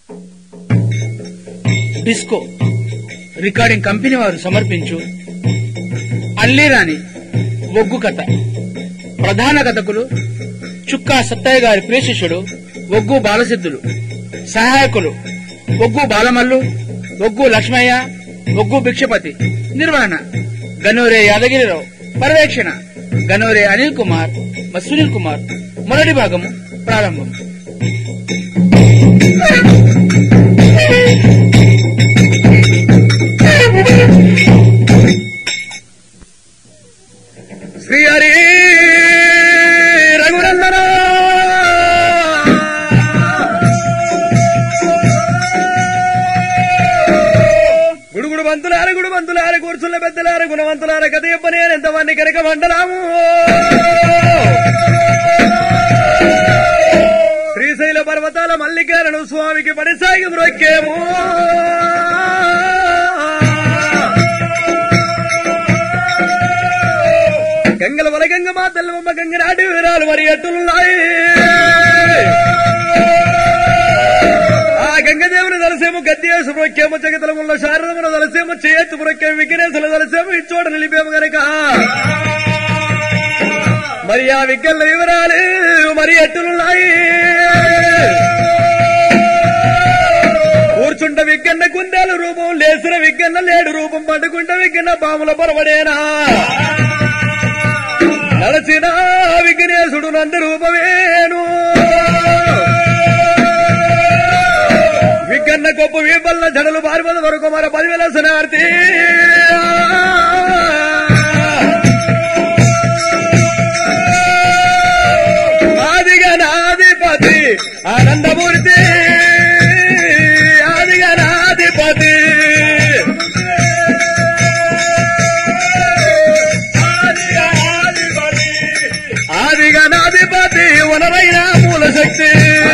Disco recording company వారు సమర్పించు అల్లీరాని ఒగ్గు కథ ప్రధాన కథకులు చుక్కా సత్తయ్య గారి ప్రియ శిష్యుడు ఒగ్గు బాలసిద్ధులు సహాయకులు ఒగ్గు బాలమల్లు ఒగ్గు లక్ష్మయ్య ఒగ్గు భిక్షపతి నిర్వహణ గనూరే యాదగిరిరావు పర్యవేక్షణ గనూరే అనిల్ కుమార్ మ సునీల్ కుమార్ మొదటి భాగము ప్రారంభం శ్రీ హరి రఘునందన గుడుగుడు బంతులార గుడు బంతులార కూర్చున్న పెద్దలార గుణవంతులార కథ చెప్పనేను ఎంతమంది కనుక మండలాము శ్రీశైల పర్వతాల మల్లికారణ స్వామికి పడిసాగి మ్రొక్కేము గంగల వలగంగ మా తెల్లమ్మ గంగ నాటి వివరాలు మరి ఎట్టులున్నాయి ఆ గంగదేవుని దలసేము గద్దేశు ప్రొక్కేము జగతలముల శారదముల దలసేము చేయత్తు ప్రొక్కేము విఘ్నేశుల దలసేము ఇచ్చోట నిలిపేము గనక మరి ఆ విగ్గల వివరాలు మరి ఎట్టులున్నాయి కూర్చుంట విగ్గన్న కుందేలు రూపం లేసిన విగ్గన్న లేడు రూపం పట్టుకుంట విగ్గన్న పాముల పొరవడేనా నలచిన విఘ్నేశుడు నంద రూపమేను విఘ్న గొప్ప వీపల్ల జడలు పారిపద వరకు మన పదివేల శనార్థి ఆదిగా నాధిపతి ఆనందమూర్తి ఆదిగా నాధిపతి ఆదిగా నాధిపతి వనరైన మూల శక్తి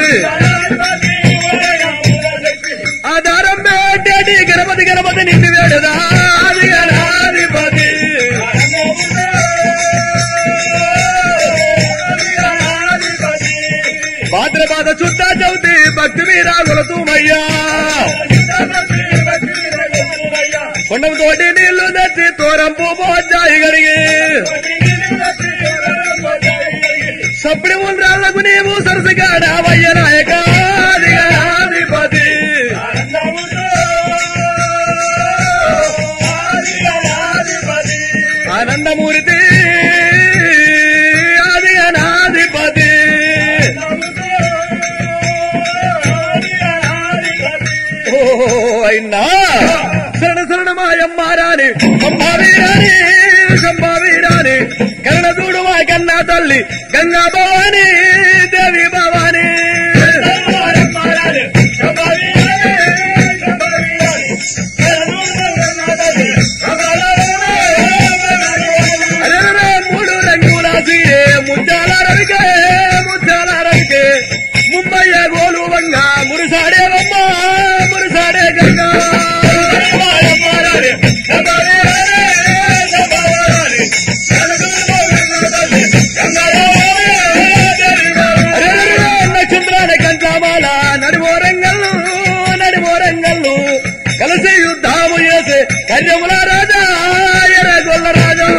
ఆధారం పెట్టేటి గణపతి గణపతి నిండి వేడదా ఆదిగా నాధిపతి భాద్రపాద చుట్టా చవితి భక్తి వీరాగుల తూమయ్యా కొండం తోటి నీళ్లు తెచ్చి తోరంపు పోచాయి గడిగి సప్పుడు ఉండ్రాళ్లకు నీవు సరసగా రావయ్య నాయక ఆదిగా నాధిపతి ఆనందమూర్తి ఆదిగా నాధిపతి ఓ అయినా శరణ శరణమాయమ్మారాని సంభావీరాని సంభావీరాని కరణ చూడు మా కన్నా తల్లి గంగా భవాని దేవి భవాని అరెరెరె, మూడు రంగుల సీరే ముత్యాల రవికే ముత్యాల రవికే ముంబయ్య గోలు వంగ మురుసాడే వమ్మ మురుసాడే గంగా అరెరెరె, నక్షత్రాల కంచామాల నడివో రంగల్లు నడివో రంగల్లు కలిసి యుద్ధాము చేసే కన్యముల రాజా ఎర్రగొల్ల రాజా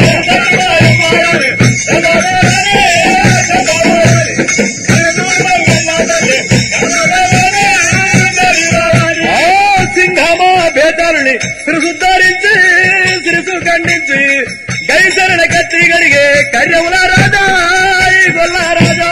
ఆ సింహమా బేతాళుని శిరసు ధరించి శిరసు ఖండించి గైసరణ కత్తి గడిగే కన్యముల రాజా ఈ గొల్ల రాజా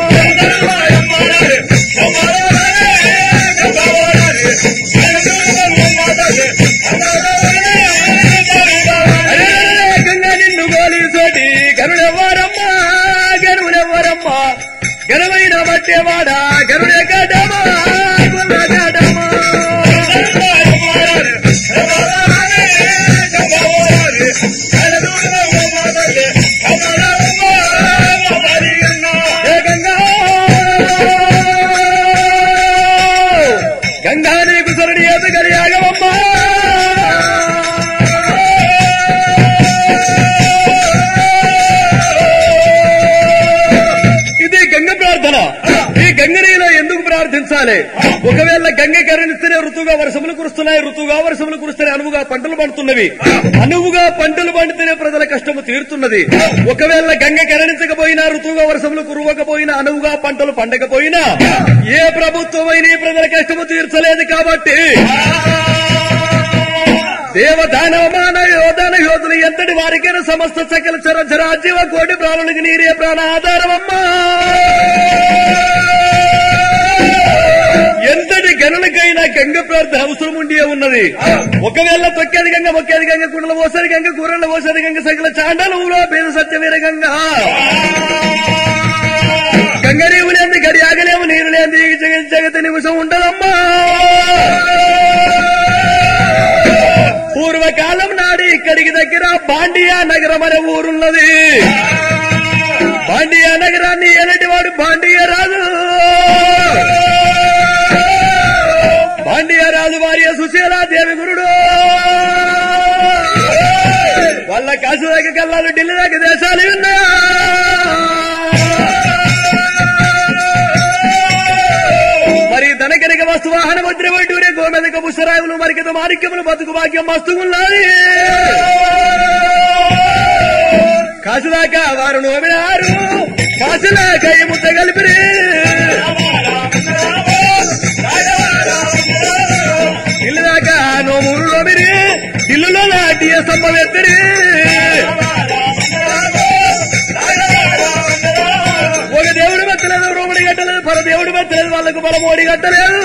అరే గంగా నిన్ను గోలి సోటి గరుడెవ్వరమ్మా గరుడెవ్వరమ్మా గరువైన బట్టేవాడా గరుడే గడమా గుల్ల గడమా ఉండాలి ఒకవేళ గంగ కరణిస్తేనే ఋతువుగా వర్షములు కురుస్తున్నాయి ఋతువుగా వర్షములు కురుస్తేనే అనువుగా పంటలు పండుతున్నవి అనువుగా పంటలు పండితేనే ప్రజల కష్టము తీరుతున్నది ఒకవేళ గంగ కరణించకపోయినా ఋతువుగా వర్షములు కురవకపోయినా అనువుగా పంటలు పండకపోయినా ఏ ప్రభుత్వమైన ఈ ప్రజల కష్టము తీర్చలేదు కాబట్టి దేవదానవమాన యోధన యోధులు ఎంతటి వారికైనా సమస్త సకల చర చరాజీవ కోటి ప్రాణులకి నీరే ప్రాణ ఆధారమమ్మా ఎంతటి గనులకైనా గంగ ప్రార్థన అవసరం ఉండే ఉన్నది ఒకవేళ తొక్కేది గంగ మొక్కేది గంగ కుండల పోసేది గంగ కూరల పోసేది గంగ సకల చాండలంలో పేద సత్యవీర గంగ గంగ నీవు లేని గడి ఆగలేము నీరు లేని జగత్ జగతి నిమిషం ఉండదమ్మా పూర్వకాలం నాడు ఇక్కడికి దగ్గర బాండియా నగరం అనే ఊరున్నది బాండియా నగరాన్ని ఏనటి వాడు బాండియా రాజు బాండియా రాజు భార్య సుశీలా దేవి గురుడు వాళ్ళ కాసు దగ్గర కల్లాలు ఢిల్లీ దగ్గర దేశాలు ఉన్నా మరి ధనకనిక వస్తు వాహన ముద్ర వడ్డూరే గోమెదక పుష్పరాయులు మరికత మాణిక్యములు బతుకు భాగ్యం మస్తు ఉన్నాయి కాసుదాకా వారు నోమినారు కాసులాక ఈ ముద్ద కలిపిరి ఇల్లు దాకా నోమూరు నోమిరి ఇల్లులో నాటియ స్తంభం ఎత్తిరి ఒక దేవుడు మెత్తలేదు రోమడి కట్టలేదు పర దేవుడు మెత్తలేదు వాళ్ళకు పరమోడి కట్టలేదు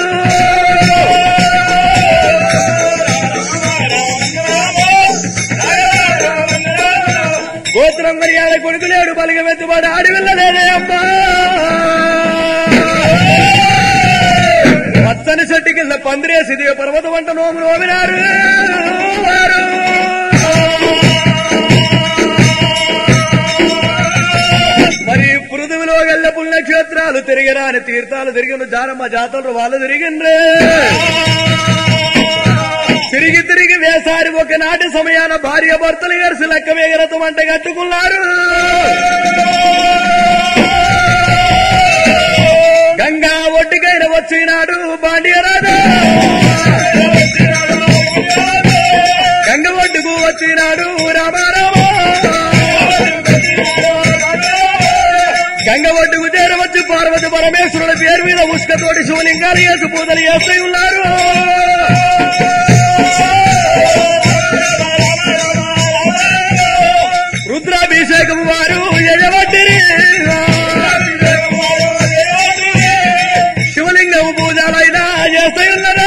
గోత్రం మర్యాద కొడుకు లేడు బలిగ మెత్తుబాటు ఆడి వెళ్ళలేదే అమ్మా పచ్చని చెట్టు కింద పందిరేసి దివ పర్వత వంట నోములు ఓమినారు మరి పృథువిలో గల్ల పుణ్యక్షేత్రాలు తిరిగిరాని తీర్థాలు తిరిగిన జానమ్మ జాతరలు వాళ్ళు తిరిగిండ్రే తిరిగి తిరిగి వేసారి ఒకనాటి సమయాన భార్య భర్తలు కలిసి లెక్క వేగరథం అంటే కట్టుకున్నారు గంగా ఒడ్డుకైన వచ్చినాడు బాండియరాజు గంగ ఒడ్డుకు వచ్చినాడు రామారామ గంగ ఒడ్డుకు చేరవచ్చి పార్వతి పరమేశ్వరుడి పేరు మీద ఉష్కతోటి శివలింగాలు వేసి పూజలు చేస్తూ ఉన్నారు రుద్రాభిషేకము వారు యజవడ్డిరి శివలింగము పూజలైనా చేస్తూ ఉన్నారా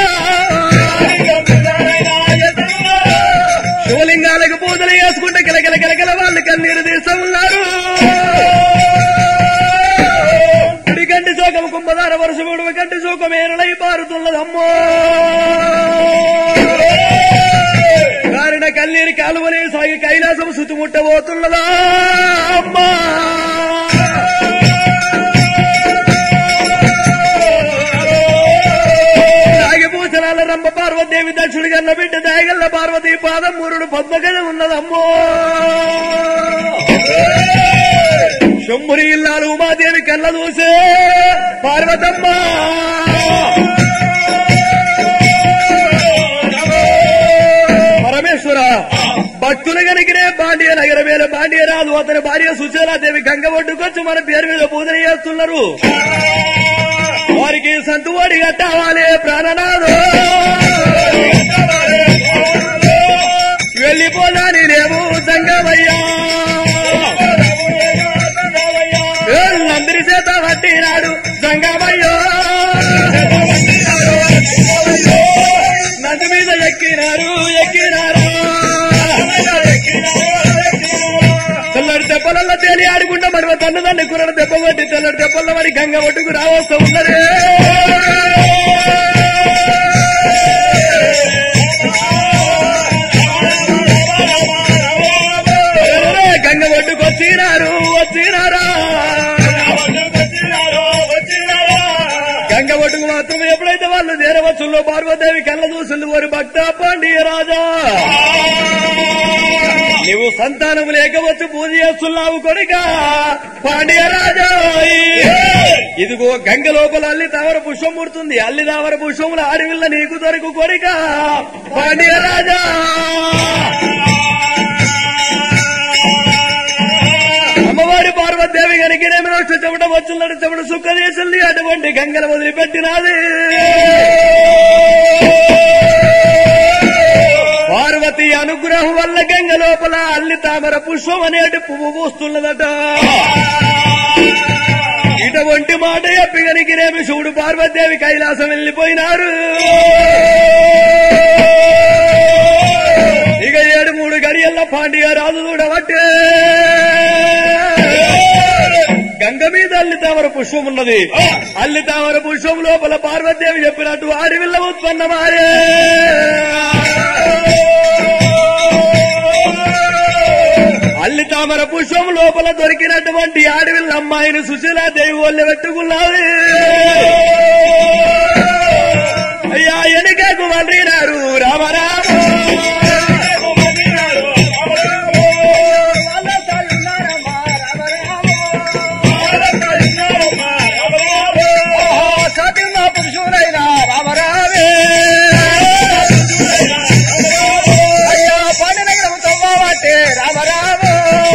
శివలింగాలకు పూజలు చేసుకుంటే కిలకిల కిలకిల వాళ్ళు కన్నీరు తీస్తూ ఉన్నారు కంటి శోకము కుంభధార వరుసముడు కంటి శోకమేనలై పారుతున్నదమ్మో కారణ కన్నీరు కాలువలే సాగి కైలాసం సుతుముట్టబోతున్నదా అమ్మా నాగభూషణాల రంభ పార్వదేవి దక్షుడి గన్న బిడ్డ దాయగల్ల పార్వతి పాదం మురుడు పద్మగద ఉన్నదమ్మో శంభురి ఇల్లాలు ఉమాదేవి కళ్ళ చూసే పార్వతమ్మ పరమేశ్వర భక్తులు కనుకనే బాండియ నగరమేల బాండియ రాదు అతని భార్య సుశీలాదేవి గంగ ఒడ్డుకొచ్చి మన పేరు మీద పూజలు చేస్తున్నారు వారికి సంతువాడి కట్టావాలి ప్రాణనాథు వెళ్ళిపోదాని లేవు సంగమయ్యా నందిరి చేత పట్టినాడు సంగమయ్యో నంది మీద ఎక్కినారు ఎక్కినారు తెల్లడి దెబ్బలలో తేలి ఆడుకుంటా మరి తండ్రి తండ్రి కూరలు దెబ్బ కొట్టి తెల్లడి దెబ్బల్లో మరి గంగ ఒడ్డుకు రావస్తూ ఉన్నదే గంగ ఒడ్డుకు వచ్చినారు వచ్చినారా గంగ ఒడ్డుకు మాత్రం ఎప్పుడైతే వాళ్ళు చేరవచ్చులో పార్వదేవి కళ్ళ చూసింది వారి భక్త పాండియ రాజా నువ్వు సంతానం లేకపోతే పూజ చేస్తున్నావు కొడుక పాండ్య రాజా ఇదిగో గంగ లోపల అల్లి తావర పుష్పం పుడుతుంది అల్లి తావర పుష్పముల ఆడవిల్ల నీకు దొరకు కొడుక పాండ్య రాజా అమ్మవారి పార్వతీదేవి కనుకనేమి నోట్ల చెమట వచ్చున్నాడు చెమట సుఖ చేసింది అటువంటి గంగల వదిలిపెట్టినది పార్వతి అనుగ్రహం వల్ల గంగ లోపల అల్లి తామర పుష్పం అనేటి పువ్వు పూస్తున్నదట ఇటువంటి మాట చెప్పి కనుకనేమి శివుడు పార్వతీదేవి కైలాసం వెళ్ళిపోయినారు ఇక ఏడు మూడు గడియల్ల పాండ్య రాజు చూడబట్టే గంగ మీద అల్లి తామర పుష్పం ఉన్నది అల్లి తామర పుష్పం లోపల పార్వతీదేవి చెప్పినట్టు ఆడివిల్ల ఉత్పన్నమారే అల్లి తామర పుష్పం లోపల దొరికినటువంటి ఆడవిల్ల అమ్మాయిని సుశీలాదేవి ఒళ్ళి పెట్టుకున్నది అయ్యా వెనుకకు వండినారు రామరామ పురుషుడైన రామరామే అయ్యా పాండనగరం తవ్వాటే రామరాము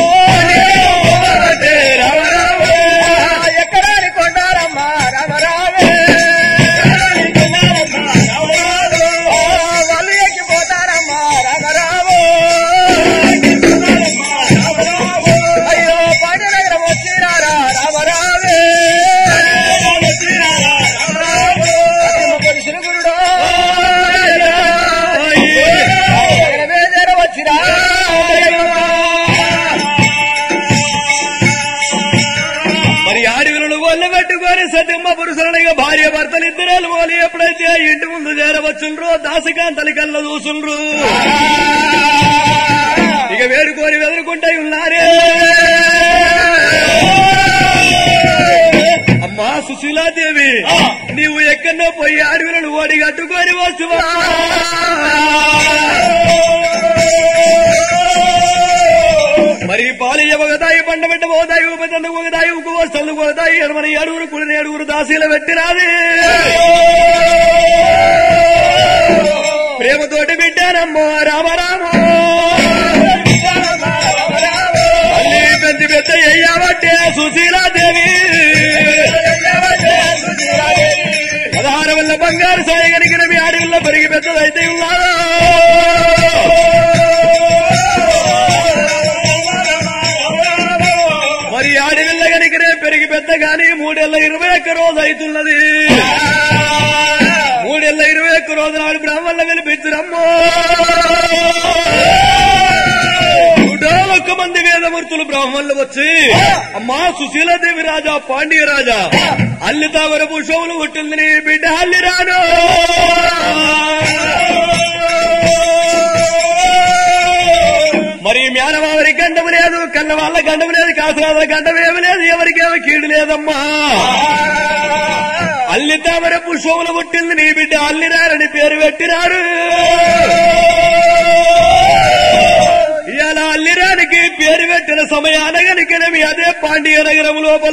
ఎక్కడానికి కొండారమ్మా రామరామే వాళ్ళు ఎక్కిపోతారమ్మా రామరాము అయ్యో పాండనగరం వచ్చినారా రామరామే పురుషుడు వచ్చిరా మరి ఆడవిలను ఒళ్ళు పెట్టుకొని సత్యమ్మ పురుషులనిగా భార్య భర్తలు ఇద్దరు వాళ్ళు ఎప్పుడైతే ఆ ఇంటి ముందు చేరవచ్చుండ్రో దాసకాంతలి కళ్ళ చూసుండ్రు ఇక వేడుకొని వెదురుకుంటే ఉన్నారే అమ్మా సుశీలాదేవి నీవు ఎక్కడో పోయి అడవిలను ఓడి కట్టుకొని వస్తువా మరి పాలు ఎవగదాయి పండ పెట్ట పోతాయి ఉపతందుకు ఒకదాయి ఉక్కు వస్తువులకు ఒకదాయి ఎడమని అడుగురు కుడిని అడుగురు దాసీలు పెట్టినాది ప్రేమతోటి పెట్టానమ్మో రామరామ అన్ని పెద్ద పెద్ద అయ్యావట్టే సుశీలాదేవి పదహారు వల్ల బంగారు సాయి కనుక మీ అడవుల్లో పెరిగి పెద్దదైతే ఉన్నారా మరి ఆడవిల్ల కనుకనే పెరిగి పెద్ద గాని మూడేళ్ల ఇరవై ఒక్క రోజు అవుతున్నది మూడేళ్ల ఇరవై ఒక్క రోజు నాడు బ్రాహ్మణులు వినిపించరమ్మో నూట ఒక్క మంది వేదమూర్తులు బ్రాహ్మణులు వచ్చి అమ్మా సుశీలాదేవి రాజా పాండ్య రాజా అల్లి తామర పుష్పములు కొట్టింది నీ బిడ్డ అల్లి రాను మరి మేనమావరి గండం లేదు కన్న వాళ్ళ గండం లేదు కాసురాల గండం ఏమి లేదు ఎవరికేమో కీడు లేదమ్మా అల్లి తామర పుష్పములు పుట్టింది నీ బిడ్డ అల్లిరారని పేరు పెట్టినారు ఇలా అల్లిరానికి పేరు పెట్టిన సమయాన గనుకనే మీ అదే పాండ్య నగరం లోపల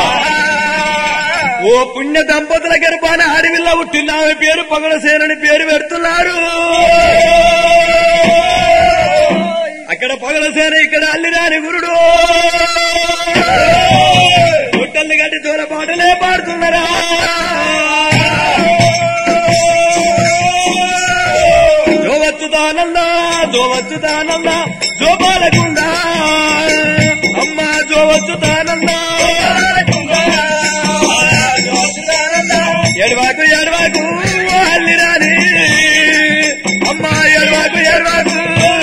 ఓ పుణ్య దంపతుల గర్భాన అడవిల్ల పుట్టిన ఆమె పేరు పగడసేనని పేరు పెడుతున్నారు అక్కడ పగలసేన ఇక్కడ అల్లిరాని గురుడు గుట్టల్ని గట్టి దూర పాటలే పాడుతున్నారా జోవచ్చుతానంద జోవచ్చుతానంద జోపాలకుంద అమ్మ జోవచ్చుతానంద ఎడవాకు ఎడవాకు అల్లిరాని అమ్మ ఎడవాకు ఎడవాకు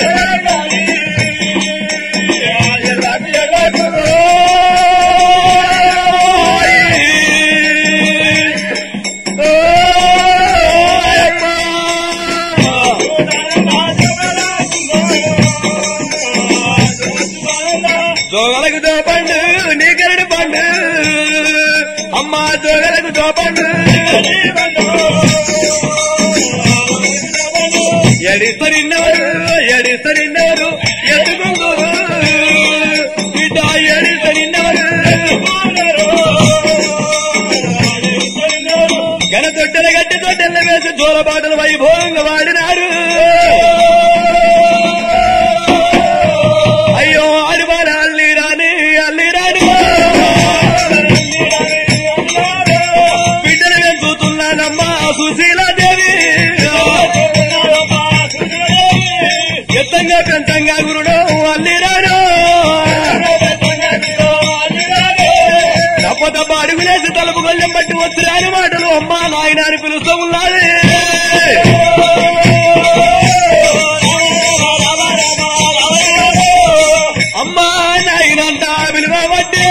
జోగలకు దోపండు నీకరడు పండు అమ్మా జోగలకు దోపండు ఎడిసరిన్నవరు ఎడిసరిన్నవరు ఎదుగుంగు మెట్టెల్ల వేసి జోలబాటలు వైభోగంగా వాడినాడు అయ్యో ఆడివాడ అల్లి రాని అల్లి రాని బిడ్డలు వెంకుతున్నానమ్మా సుశీలాదేవి ఎత్తంగా పెంతంగా గురుడు అల్లి రాను తప్ప తప్ప అడుగులేసి తలుపు గొల్లెం బట్టి వచ్చిరాని మాటలు అమ్మా నాయన అని పిలుస్తూ ఉన్నది అమ్మా నాయనంట విలువబట్టే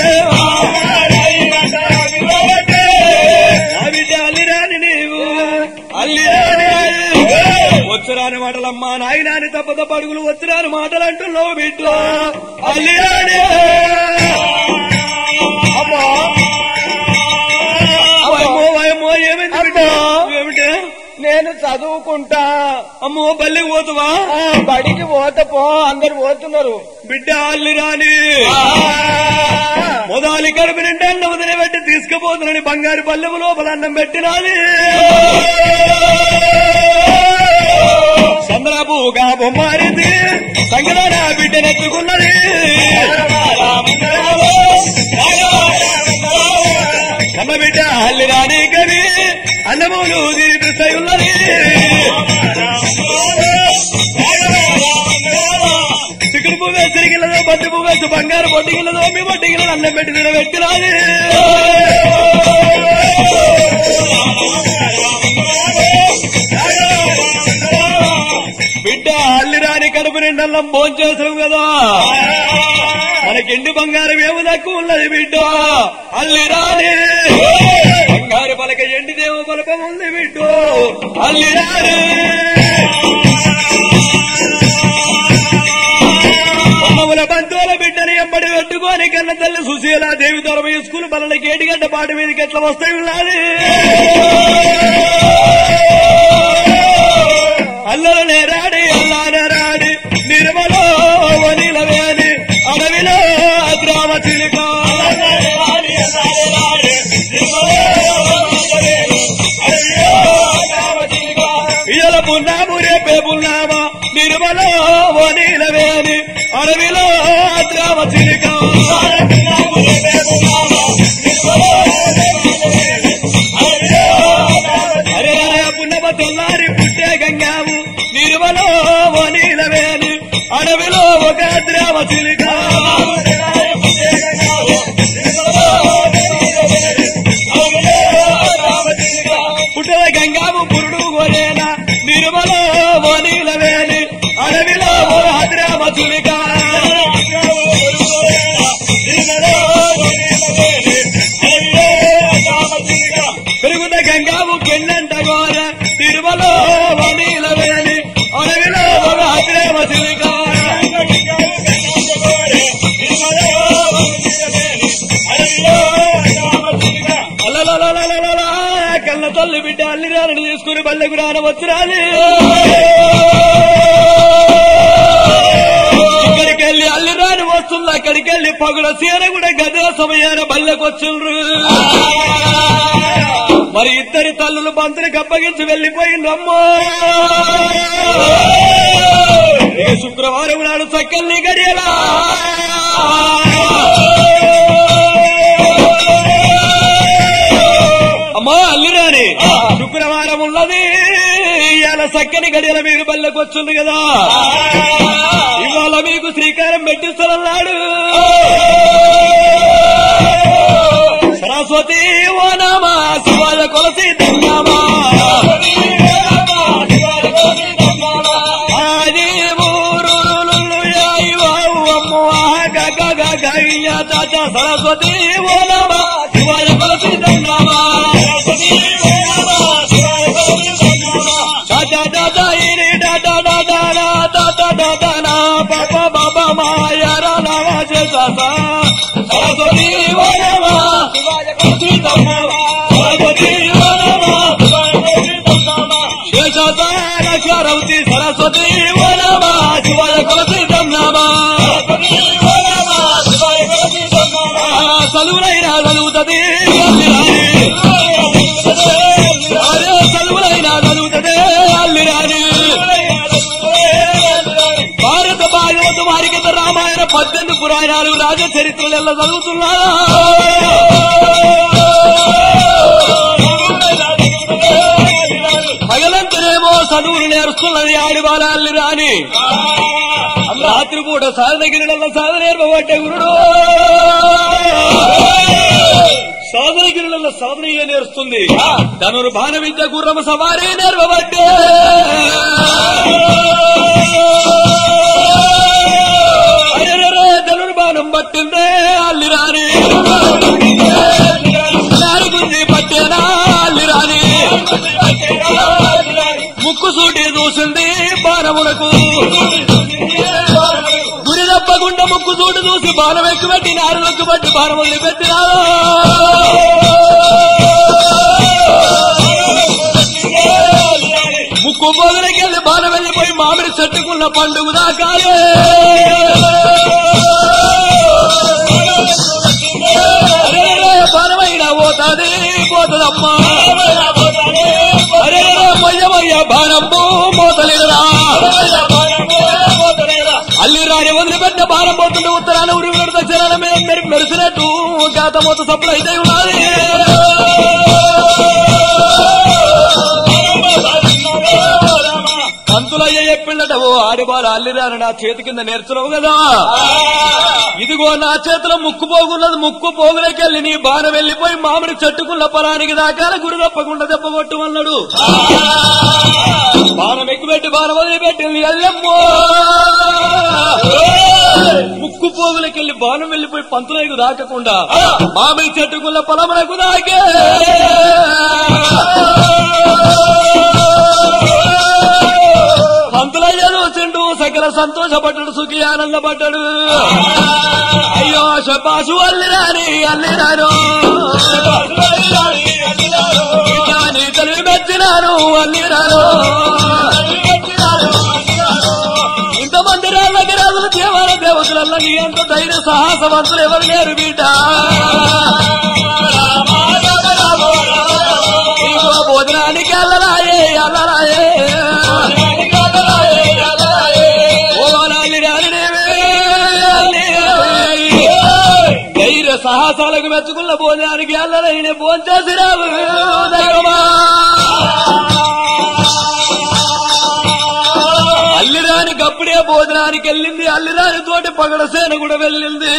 నా బిడ్డ అల్లిరాని నీవు అల్లిరాని వచ్చరాని మాటలమ్మా నాయనాని తప్ప తప్ప అడుగులు వచ్చరాని మాటలు అంటున్నావు బిడ్డ అల్లిరాని అమ్మా వయమో వయమో ఏమైంది బిడ్డ ఏమిటే నేను చదువుకుంటా అమ్మో బల్లి పోతువా ఆ, బడికి పోతే పో అందరు పోతున్నారు బిడ్డ అల్లిరాని మొదలి కడుపు నిండా అన్నం వదిలిపెట్టి తీసుకుపోతున్నాని బంగారు పల్లెము లోపల అన్నం పెట్టినాది చంద్రబూగా బొమ్మారింది సంగరాన బిడ్డనెత్తుకున్నది కన్న బిడ్డ అల్లిరాని కవి అన్నములు తిరిపిస్తాయి ఉన్నది చికెన్ పువ్వు వేసి తిరిగిల్లదో బద్ది పువ్వు వేసి బంగారు బొట్టిగిల్లదో మీ బొట్టిగిల్లదో అన్నం పెట్టి తినబెట్టినాది బిడ్డ అల్లిరాని కడుపు నిండల్లం భోంచేసాం కదా మనకెండి బంగారం ఏమి తక్కువ ఉన్నది బిడ్డ అల్లిరాని బంగారు పలక ఎండి దేవ పలకం ఉంది బిడ్డ అల్లిరాని అమ్మముల బంధువుల బిడ్డని ఎంబడి పెట్టుకొని కన్న తల్లి సుశీల దేవి దొరమయ్య స్కూల్ బలలకి ఏటిగంట పాట మీదకి ఎట్లా వస్తాయి ఉన్నది అల్లరనే రాడి అల్లానే రాడి నిర్మలో వనిలవేని అడవిలో గ్రామ చిలిక ఇయల పున్నాము రేపే పున్నామా నిర్మలో వనిలవేని అడవిలో గ్రామ చిలిక అరే పున్నమ తొల్లారి పుట్టే గంగాము నిర్మలో వనిలవేని అడవిలో ఒక ద్రావ చిలిక పుట్టల గంగాము పురుడు గోరేనా నిర్మలో వనిలవేని అడవిలో ఒక ద్రావ చిలిక పెరుగుత గంగాము కెన్నంట గోర తిరుమలో వనిలవేని అడవిలో ఒక ద్రావ చిలిక అలలలలలలలా, కళ్ళ తల్లి బిడ్డ అల్లిరాని తీసుకుని బల్లెకు రాన వచ్చిరాని ఇక్కడికి వెళ్ళి అల్లిరాని వస్తుంది అక్కడికి వెళ్ళి పగుల సీర కూడా గదే సమయాన బల్లెకు వచ్చిండ్రు మరి ఇద్దరి తల్లులు బంతులకు అప్పగించి వెళ్లిపోయిండ్రమ్మో ఇక శుక్రవారం నాడు చక్కల్ని గడియలా అమ్మా అల్లిరాని శుక్రవారం ఉన్నది ఇవాళ చక్కని గడియల మీరు బల్లెకు వచ్చింది కదా ఇవాళ మీకు శ్రీకారం పెట్టిస్తానన్నాడు సరస్వతి ఓ నామా శివాల కొలసి దండామా ఆది ఊరులు యాయి వావు అమ్ము ఆహ గగ గగ ఇయ్య తాత సరస్వతి ఓ నామా శివాల కొలసి దండామా దాదా దాదా ఇరి దాదా దాదా నా దాదా దాదా నా పాప బాబా మాయారా నవా చేసా సరస్వతి ఓ నామా సరస్వతి ఓ నామా శేషారౌతి సరస్వతి ఓ నామా శివాయ కొలసి దమ్నామా చదువులైనా చదువుతుంది అరే చదువు పద్దెనిమిది పురాణాలు రాజ చరిత్రలు ఎలా చదువుతున్నారా పగలంతనేమో చదువులు నేర్చుకున్నది ఆడిబాలాల్ని రాని రాత్రిపూట సాధనగిరిడల్ల సాధన నేర్పబట్టే గురుడు సాధనగిరిడల్ల సాధన నేర్స్తుంది ధనురు బాణ విద్య గుర్రమ సవారీ నేర్పబట్టే అరెరెరె, ధనుర్బాణం పట్టిందే అల్లి రాని నాలుగుంది పట్టేనా అల్లి రాని ముక్కు సూటి చూసింది బాణములకు గురి తప్పకుండా ముక్కు సూటి చూసి బాణం ఎక్కుబెట్టి నారులకు బట్టి బాణం వదిలిపెట్టినా ముక్కు పోగలకెళ్ళి బాణం వెళ్ళిపోయి మామిడి చెట్టుకున్న పండుగ దాకాలే అరెరెరె, బాణమైనా పోతాది పోతదమ్మా అరే మొయ్యమయ్య బాణంబు మోతలేదురా అల్లి రాని వదిలిపెట్ట బాణం పోతుంటే ఉత్తరాన ఉరి దక్షిణాన మీద మెరి మెరిసినట్టు గాత మూత సప్పుడు అయితే ఉన్నది కంతులయ్య చెప్పిండట ఓ ఆడివారు అల్లిరాని నా చేతి కింద నేర్చున్నావు కదా ఇదిగో నా చేతిలో ముక్కు పోగున్నది ముక్కు పోగులకెళ్ళి నీ బాణం వెళ్ళిపోయి మామిడి చెట్టుకున్న పొలానికి దాకా గురి తప్పకుండా దెబ్బ కొట్టు అన్నాడు బాణం ఎక్కుపెట్టి బాణం వదిలిపెట్టింది అల్లెమ్మో ముక్కు పోగులకెళ్ళి బాణం వెళ్ళిపోయి పంతులకు దాకకుండా మామిడి చెట్టుకున్న పొలములకు దాకే పంతులయ్య చూసిండు సకల సంతోషపడ్డాడు సుఖి ఆనందపడ్డాడు అయ్యో శబాసు అల్లిరాని అల్లిరాను నీ తెలివి మెచ్చినాను అల్లిరాను ఇంతమంది రాళ్ళకి రాజులు దేవాల దేవతలల్ల నీ అంత ధైర్య సాహసవంతులు ఎవరు లేరు బిడ్డ ఇంకో భోజనానికి అల్లరాయే అల్లరాయే ఓ నాలి నాలి నేవే, నేవే. ధైర్య సాహసాలకు మెచ్చుకున్న భోజనానికి అల్లరైన భోంచేసి రావు దైవమా అల్లిరానికి అప్పుడే భోజనానికి వెళ్ళింది అల్లిరాని తోటి పగడ సేన కూడా వెళ్ళింది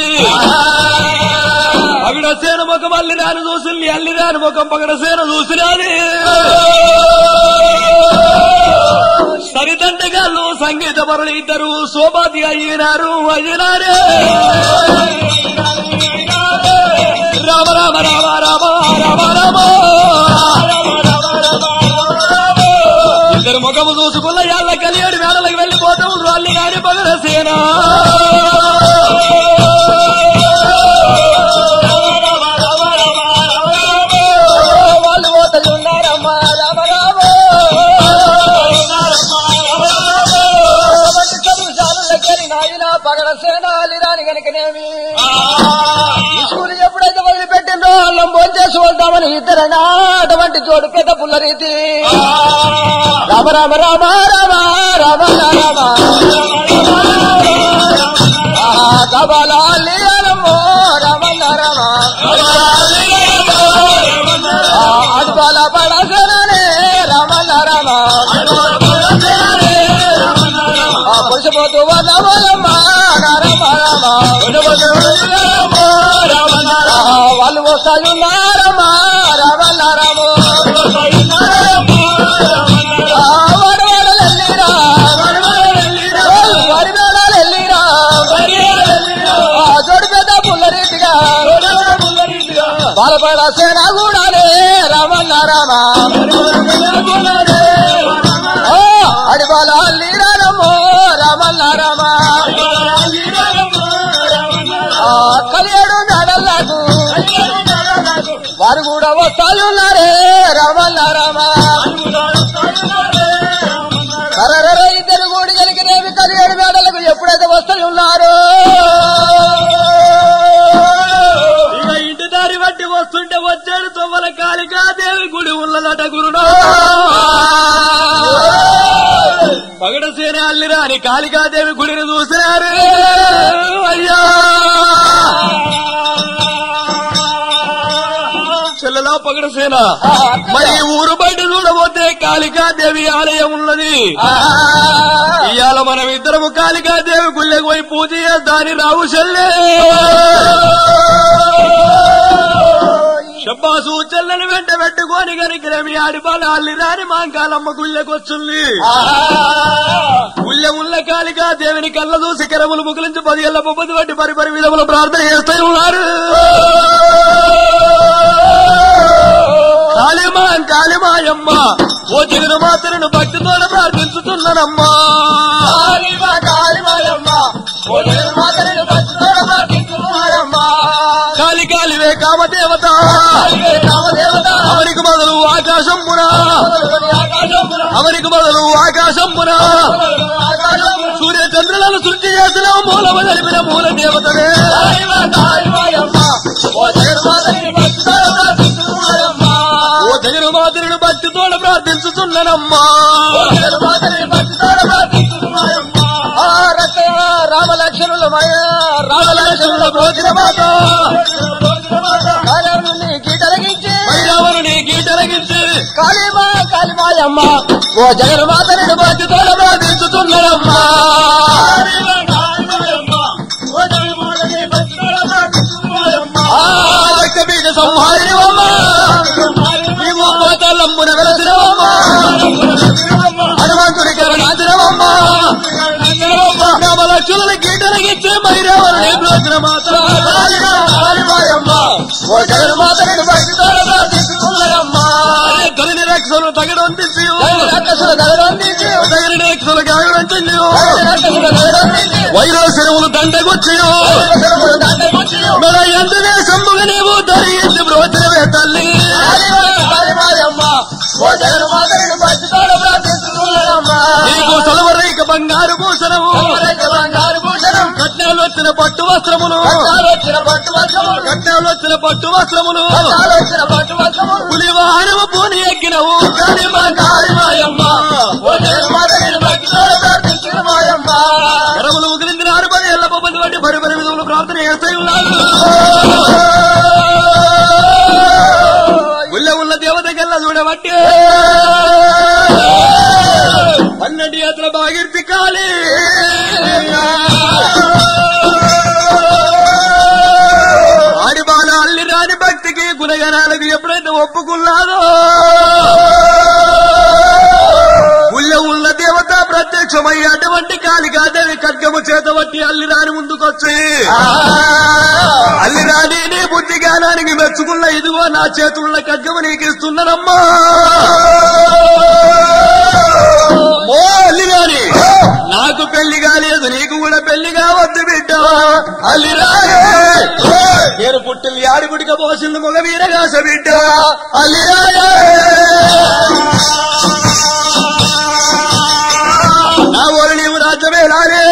పగడ సేన ముఖం అల్లిరాని చూసింది అల్లిరాని ముఖం పగడ సేన చూసినాది సరితండగాళ్ళు సంగీత పరులు ఇద్దరు శోభాతి అయినారు అయినారే రామ రామ రామ రామ రామ రామ ఇద్దరు ముఖము చూసుకున్న యాళ్ళ కలియాడి మేడలకు వెళ్ళిపోతూ అల్లి గారి పగల సేన వాళ్ళు పోతలు ఉన్నారమ్మా రామ రామ అటువంటి చదువు చాలులకెళ్ళి నాయన పగడ సేనాలి రాని గనుకనేమి స్కూల్ ఎప్పుడైతే వదిలిపెట్టిందో వాళ్ళం భోంచేసి వద్దామని ఇద్దరైనా అటువంటి జోడు పెద్ద పుల్ల రీతి రామ రామ రామ రామ రామ రామ గబలాలి రమో రమ రమ అడ్బల పడసనే రమ రమ పురుషపోతు వనమలమ్మ రమ రమ వాళ్ళు వస్తాయున్నారమ్మా రమ రమో వడవడలెల్లిరా వడివేడలెల్లిరా జోడు పెద్ద పుల్లరీతిగా బాలపడ సేన కూడానే రమన్న రామ అడిబాల అల్లిరారమ్మో రమన్న రామ కలియడు నడలకు వారు కూడా వస్తాయున్నారే రమన్న రామ కరరర ఇద్దరు కూడి కలిగినేవి కలియడు మేడలకు ఎప్పుడైతే వస్తాయున్నారో ఇక ఇంటి దారి బట్టి వస్తుంటే వచ్చాడు తొవ్వల కాళికా దేవి గుడి ఉన్నదట గురుడు పగడసేన అల్లిరా అని కాళికాదేవి గుడిని చూసినారు అయ్యా చెల్లెలా పగడసేన మరి ఈ ఊరు బయట చూడబోతే కాళికాదేవి ఆలయం ఉన్నది ఇవాళ మనం ఇద్దరము కాళికాదేవి గుళ్ళకి పోయి పూజ చేద్దాని రావు చెల్లె షబ్బాసు చెల్లని వెంట పెట్టుకొని కనుక మీ ఆడిపాల అల్లి రాని మాంకాలమ్మ గుళ్ళకొచ్చుంది గుళ్ళె ఉల్ల కాలిగా దేవిని కళ్ళ చూసి కరములు ముగిలించి పది ఏళ్ల ముప్పది బట్టి పరి పరి విధములు ప్రార్థన చేస్తూ ఉన్నారు కాళీమా కాళీమాయమ్మ ఓ జగన్ మాతను భక్తితో ప్రార్థించుతున్నానమ్మా కాలి కాలివే కామదేవత అవరికి మొదలు ఆకాశంపున అవరికి మొదలు ఆకాశంపున సూర్య చంద్రులను సృష్టి చేసిన మూలమ జరిపిన మూల దేవతనే ఓ జగన్ మాతను భక్తితో ప్రార్థించుతున్నానమ్మా రామలక్ష్మణుల రామలక్ష్మణుల భోజన మాత రామలక్ష్మణుని గీతలగించి మైరావరుని గీటలగించి కాళీమా కాళీమాయమ్మ ఓ జగన్మాతని భక్తితో ప్రార్థించుతున్నానమ్మా ఆ భక్త బీజ సంహారివమ్మా నీవు పోతలమ్మున వెలసినవమ్మా హనుమంతుని కరుణాచరవమ్మా రామలక్ష్మణుల గీటలగించి మైరావరుని భోజన మాత ఓ జగన్మాతని భక్తితో ప్రార్థిస్తున్నారమ్మా తల్లిని రక్షలు తగడంతించి రాక్షసుల దగడందించి తగిన రక్షలు గాగడంతి రాక్షసుల దగడందించి వైరోశనములు దండగొచ్చి అవసరములు దండగుచ్చి మన ఎందునే సంబుగ నీవు ధరించి బ్రోచనవే తల్లి కాళీమాయమ్మ ఓ జగన్మాతని భక్తితో ప్రార్థిస్తున్నారమ్మా నీకు సలవరైక బంగారు భూషణము బంగారు భూషణం కట్నాలు వచ్చిన పట్టు వస్త్రములు వచ్చిన పట్టు వస్త్రములు కట్నాలు వచ్చిన పట్టు వస్త్రములు వచ్చిన పట్టు వస్త్రములు పులి వాహనము పూని ఎక్కినవు కానీ మా కాళీమాయమ్మ ఓ జగన్మాతని భక్తితో ప్రార్థిస్తున్నారమ్మ కరములు ముగిలింది ఆరు పది ఏళ్ల పొప్పది వంటి పరి పరి విధములు ప్రార్థన చేస్తూ ఉన్నారు గుళ్ళ ఉన్న దేవతకెల్లా చూడబట్టి పన్నెండు యాత్ర బాగిర్తి కాలి ఆడి బాల అల్లి రాని భక్తికి గుణగణాలకు ఎప్పుడైతే ఒప్పుకున్నారో ఉల్ల ఉన్న దేవత ప్రత్యక్షమై అటువంటి కాలికాదేవి ఖడ్గము చేత బట్టి అల్లి రాని ముందుకొచ్చి అల్లి రాని నీ బుద్ధి జ్ఞానానికి మెచ్చుకున్న ఇదిగో నా చేతుల్లో ఖడ్గము నీకు ఇస్తున్నానమ్మా ఓ అల్లి రాని నాకు పెళ్లి కాలేదు నీకు కూడా పెళ్లి కావద్దు బిడ్డ అల్లి రాని నేను పుట్టింది ఆడి పుడిక పోసింది మొగ వీరగాస బిడ్డ అల్లి రాని నా ఊరు నీవు రాజ్యమేలానే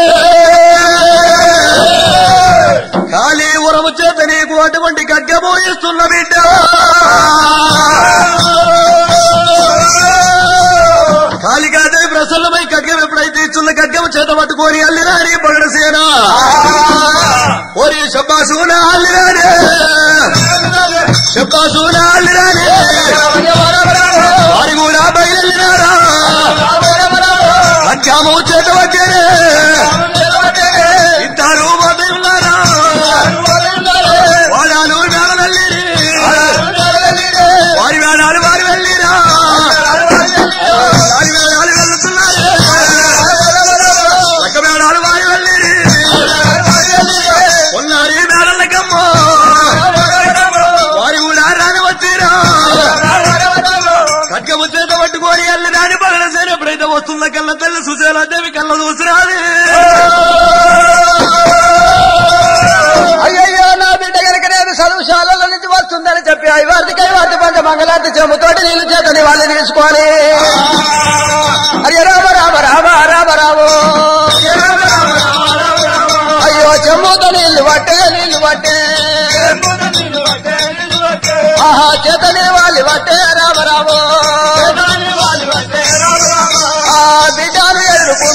ఖాళీ ఉరము చేత నీకు అటువంటి ఖడ్గము ఇస్తున్న బిడ్డ కాళికాదేవి ప్రసన్నమై ఖడ్గం ఎప్పుడైతే ఇచ్చున్న ఖడ్గము చేత పట్టుకొని అల్లిరాని పగడసేన ఓరి శబ్బాసూన అల్లిరానే శబ్బాసూన అల్లిరానే వారి కూడా బయలుదేరారా ఖడ్గము చేత వచ్చేనే ఇద్దరు మొదలున్నారా వాడాలు వేళల్లి వారి వేడాలు వారి వెళ్ళిరా వారి వేడాలు వెళ్తున్నారు లక్క వేడాలు వారి వెళ్ళిరి ఉన్నారు వేడలకమ్మ వారి కూడా రాని వచ్చిరా ఖడ్గము చేత పట్టుకొని వెళ్ళి దాని పగల సేన ఎప్పుడైతే వస్తుందో కళ్ళ తల్లి సుశీలాదేవి కళ్ళ చూసిరాది అయ్యయ్యో నా బిడ్డ కనుక నేను చదువుశాలలో నుంచి వస్తుందని చెప్పి ఐవార్తికి ఐవార్తి పంచ మంగళార్తి చెమ్ముతోటి నీళ్ళు చేతని వాళ్ళు తీసుకొని అయ్యో రామ రామ రామ రామ రామో అయ్యో చెమ్ముతో నీళ్లు పట్టే నీళ్లు పట్టే ఆహా చేతని వాళ్ళు పట్టే రామ రామో ఆ బిడ్డను ఎరుపు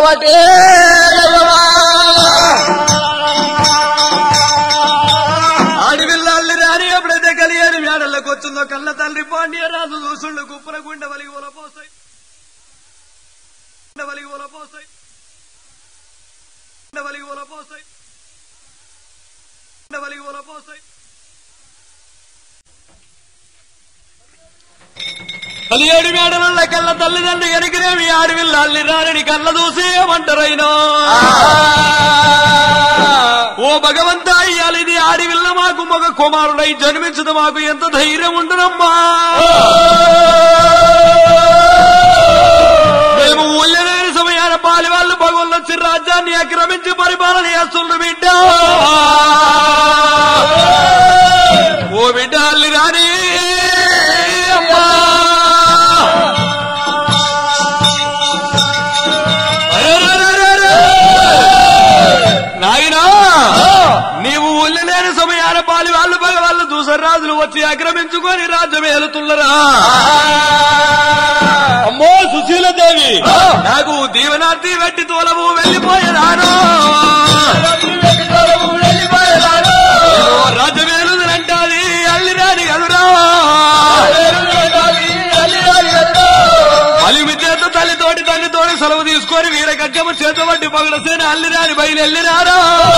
పట్టే దైవమా. ఆడివిల్లాల్ని రాని ఎప్పుడైతే కలియని మేడలకు వచ్చిందో కళ్ళ తండ్రి పాండ్య రాజు చూసుండు కుప్పల గుండె వలిగి ఒలపోస్తాయి గుండె వలిగి ఒలపోస్తాయి గుండె వలిగి ఒలపోస్తాయి గుండె వలిగి ఒలపోస్తాయి కలియేడు మేడల కళ్ళ తల్లిదండ్రి ఎరిగినేమి ఆడివిల్లాల్ని రాని కళ్ళ చూసి ఏమంటారైనా ఓ భగవంతా ఇయ్యాలి ఇది ఆడివిల్ల మాకు మగ కుమారుడై జన్మించదు మాకు ఎంత ధైర్యం ఉండునమ్మా మేము ఊళ్ళలేని సమయాన పాలి వాళ్ళు భగవన్ వచ్చి రాజ్యాన్ని ఆక్రమించి పరిపాలన చేస్తుండ్రు బిడ్డ ఓ బిడ్డ అల్లి రాని అమ్మా నాయనా నీవు ఊళ్ళో లేని సమయాన పాలి వాళ్ళు పగ వాళ్ళు దూసరి రాజులు వచ్చి ఆక్రమించుకొని రాజ్యం ఏలుతున్నరా అమ్మో సుశీలదేవి నాకు దీవనార్థి వెట్టి తోలము వెళ్ళిపోయేదాను రాజ్యమేలుదంటాది అల్లిరాని కదురా అలిమి చేత తల్లితోటి తండ్రితోటి సెలవు తీసుకొని వీర గగ్గము చేతబట్టి పగలసేన అల్లిరాని బయలునారా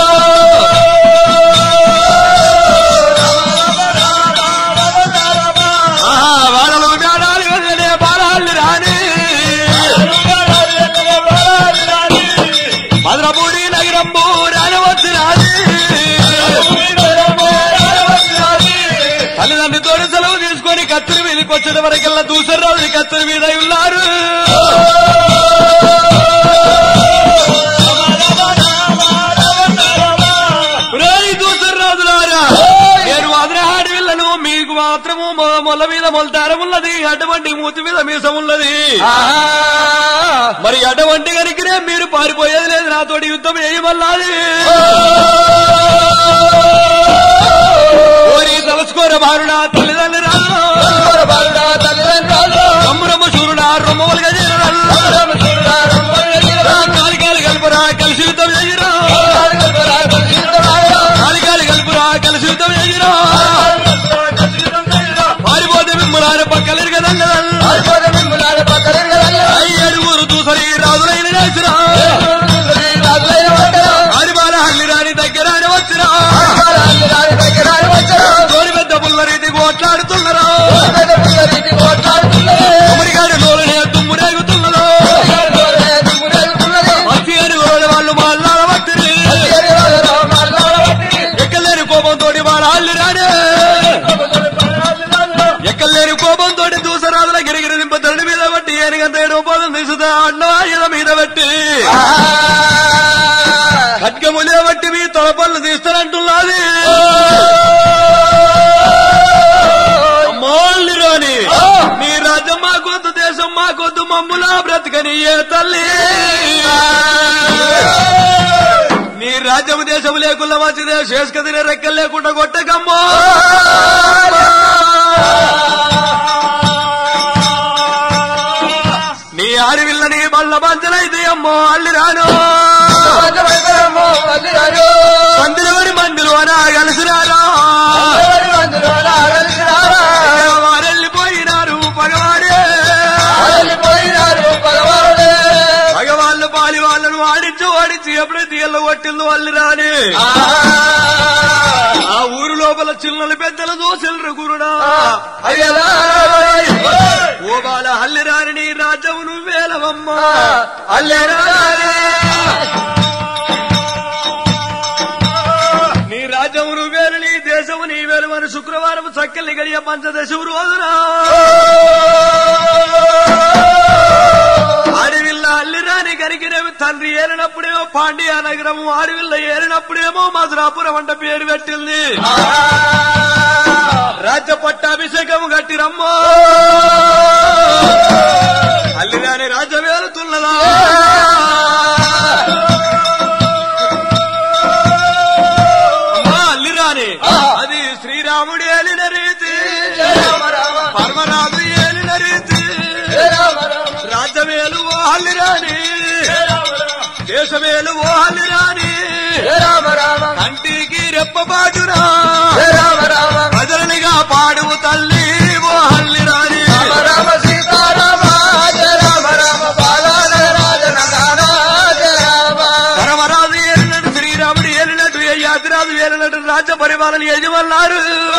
వాళ్ళలో మేడాలి వదిలే బాలాల్ని రాని మధురపూడి నగరంబు రాజవచ్చి రాని తల్లిదండ్రితోటి సెలవు తీసుకొని కత్తిరి మీదకి వచ్చిన వరకెల్లా దూసరి రోజు కత్తిరి మీద ఉన్నారు రేయ్ దూసరి రాజులారా నేను అదరహాడి విల్లను మీకు మాత్రము మొ- మొల్ల మీద మొలతారం ఉన్నది అటువంటి మూతి మీద మీసం ఉన్నది మరి అటువంటి కనుకనే మీరు పారిపోయేది లేదు నాతోటి యుద్ధం చేయమల్లాది ఓరి తలసుకోర బారుడా తల్లిదండ్రి రాదు రమ్మురమ్మ శూరుడా రొమ్మవలుగా చేరరాదు కాలికాలి కలుపురా కలిసి యుద్ధం చేయరా కాలికాలి కలుపురా కలిసి యుద్ధం చేయరా పారిపోతే మిమ్మల్ని పక్కలేరు కదండి ఏడుగురు దూసరి రాజులైన రాసిరా ఆరిమాల హల్లి రాని దగ్గర వచ్చిరా తోడి పెద్ద పుల్ల రీతి కోట్లాడుతున్నారా అమెరికాడు నోరునే దుమ్ము రేగుతున్నదో మంచి అడుగుల వాళ్ళు మాట్లాడబట్టి ఎక్కలేని కోపంతో వాళ్ళ హల్లి రాడే ఎక్కలేని కోపంతో దూసరాజుల గిరిగిరి దింప తండ్రి మీద బట్టి ఏనుగంత ఏడు పదం తీసుదా అన్న ఆయుధ మీద పెట్టి ఖడ్గములే బట్టి మీ తలపళ్ళు తీస్తారంటున్నది అమ్మాళ్ళి రాని మీ రాజ్యం మాకొద్దు దేశం మాకొద్దు మమ్ములా బ్రతకని ఏ తల్లి నీ రాజ్యం దేశం లేకుండా మంచిదే శేషక తినే రెక్కలు లేకుండా కొట్టకమ్మో నీ ఆడివిల్లని బల్ల బంచలైతే అమ్మో అల్లి రాను మందిరవరి మందులు అనా కలిసిరారా వారెళ్ళిపోయినారు పగవాడే పగవాళ్ళు పాలి వాళ్ళను ఆడించి ఓడించి ఎప్పుడైతే ఎల్ల కొట్టిందో అల్లి రాని ఆ ఊరు లోపల చిన్నలు పెద్దలు దోసెల్రు గురుడా ఓ బాల హల్లిరాని నీ రాజ్యం నువ్వేలవమ్మా నీ రాజ్యం నువ్వేలు నీ దేశము నీ వేలు మన శుక్రవారం చక్కల్ని గడియ పంచదశము రోజున ఆడివిల్ల అల్లిరాని కరికినేమి తండ్రి ఏలినప్పుడేమో పాండ్య నగరము ఆడివిల్ల ఏలినప్పుడేమో మధురాపురం అంట పేరు పెట్టింది రాజ్య పట్టాభిషేకం గట్టిరమ్మో అల్లిరాని రాజ్యం ఏలుతున్నదా అమ్మా, అల్లిరాని అది శ్రీరాముడు ఏలిన రీతి పరమరాజు ఏలిన రీతి రాజ్యమేలు ఓ అల్లిరాని రాజవేలు ఓ హల్లిరాని జయ రామ రామ కంటికి రెప్పబాటునా జయ రామ రామ ప్రజలనిగా పాడువు తల్లి ఓ హల్లిరాని రామ రామ సీతారామ జయ రామ రామ బాలాల రాజనగాన జయ రామ పరమరాజు ఏలినట్టు శ్రీరాముడు ఏలినట్టు యాత్రాజు ఏలినట్టు రాజ్య పరిపాలన యజమన్నారు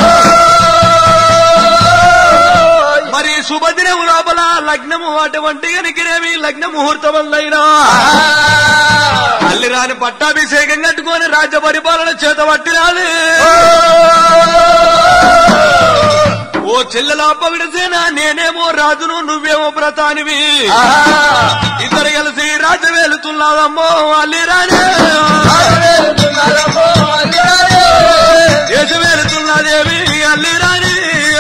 మరి శుభదినం లోపల లగ్నము అటువంటి గనికినేమి లగ్న ముహూర్తములైనా అల్లిరాని పట్టాభిషేకం కట్టుకొని రాజ్య పరిపాలన చేత పట్టిరాలి ఓ చెల్లెలా పవిడసేనా నేనేమో రాజును నువ్వేమో ప్రతానివి ఇద్దరు కలిసి రాజ్యం వెళుతున్నాదమ్మో అల్లిరాని దేశం వెళుతున్నదేవి అల్లిరాని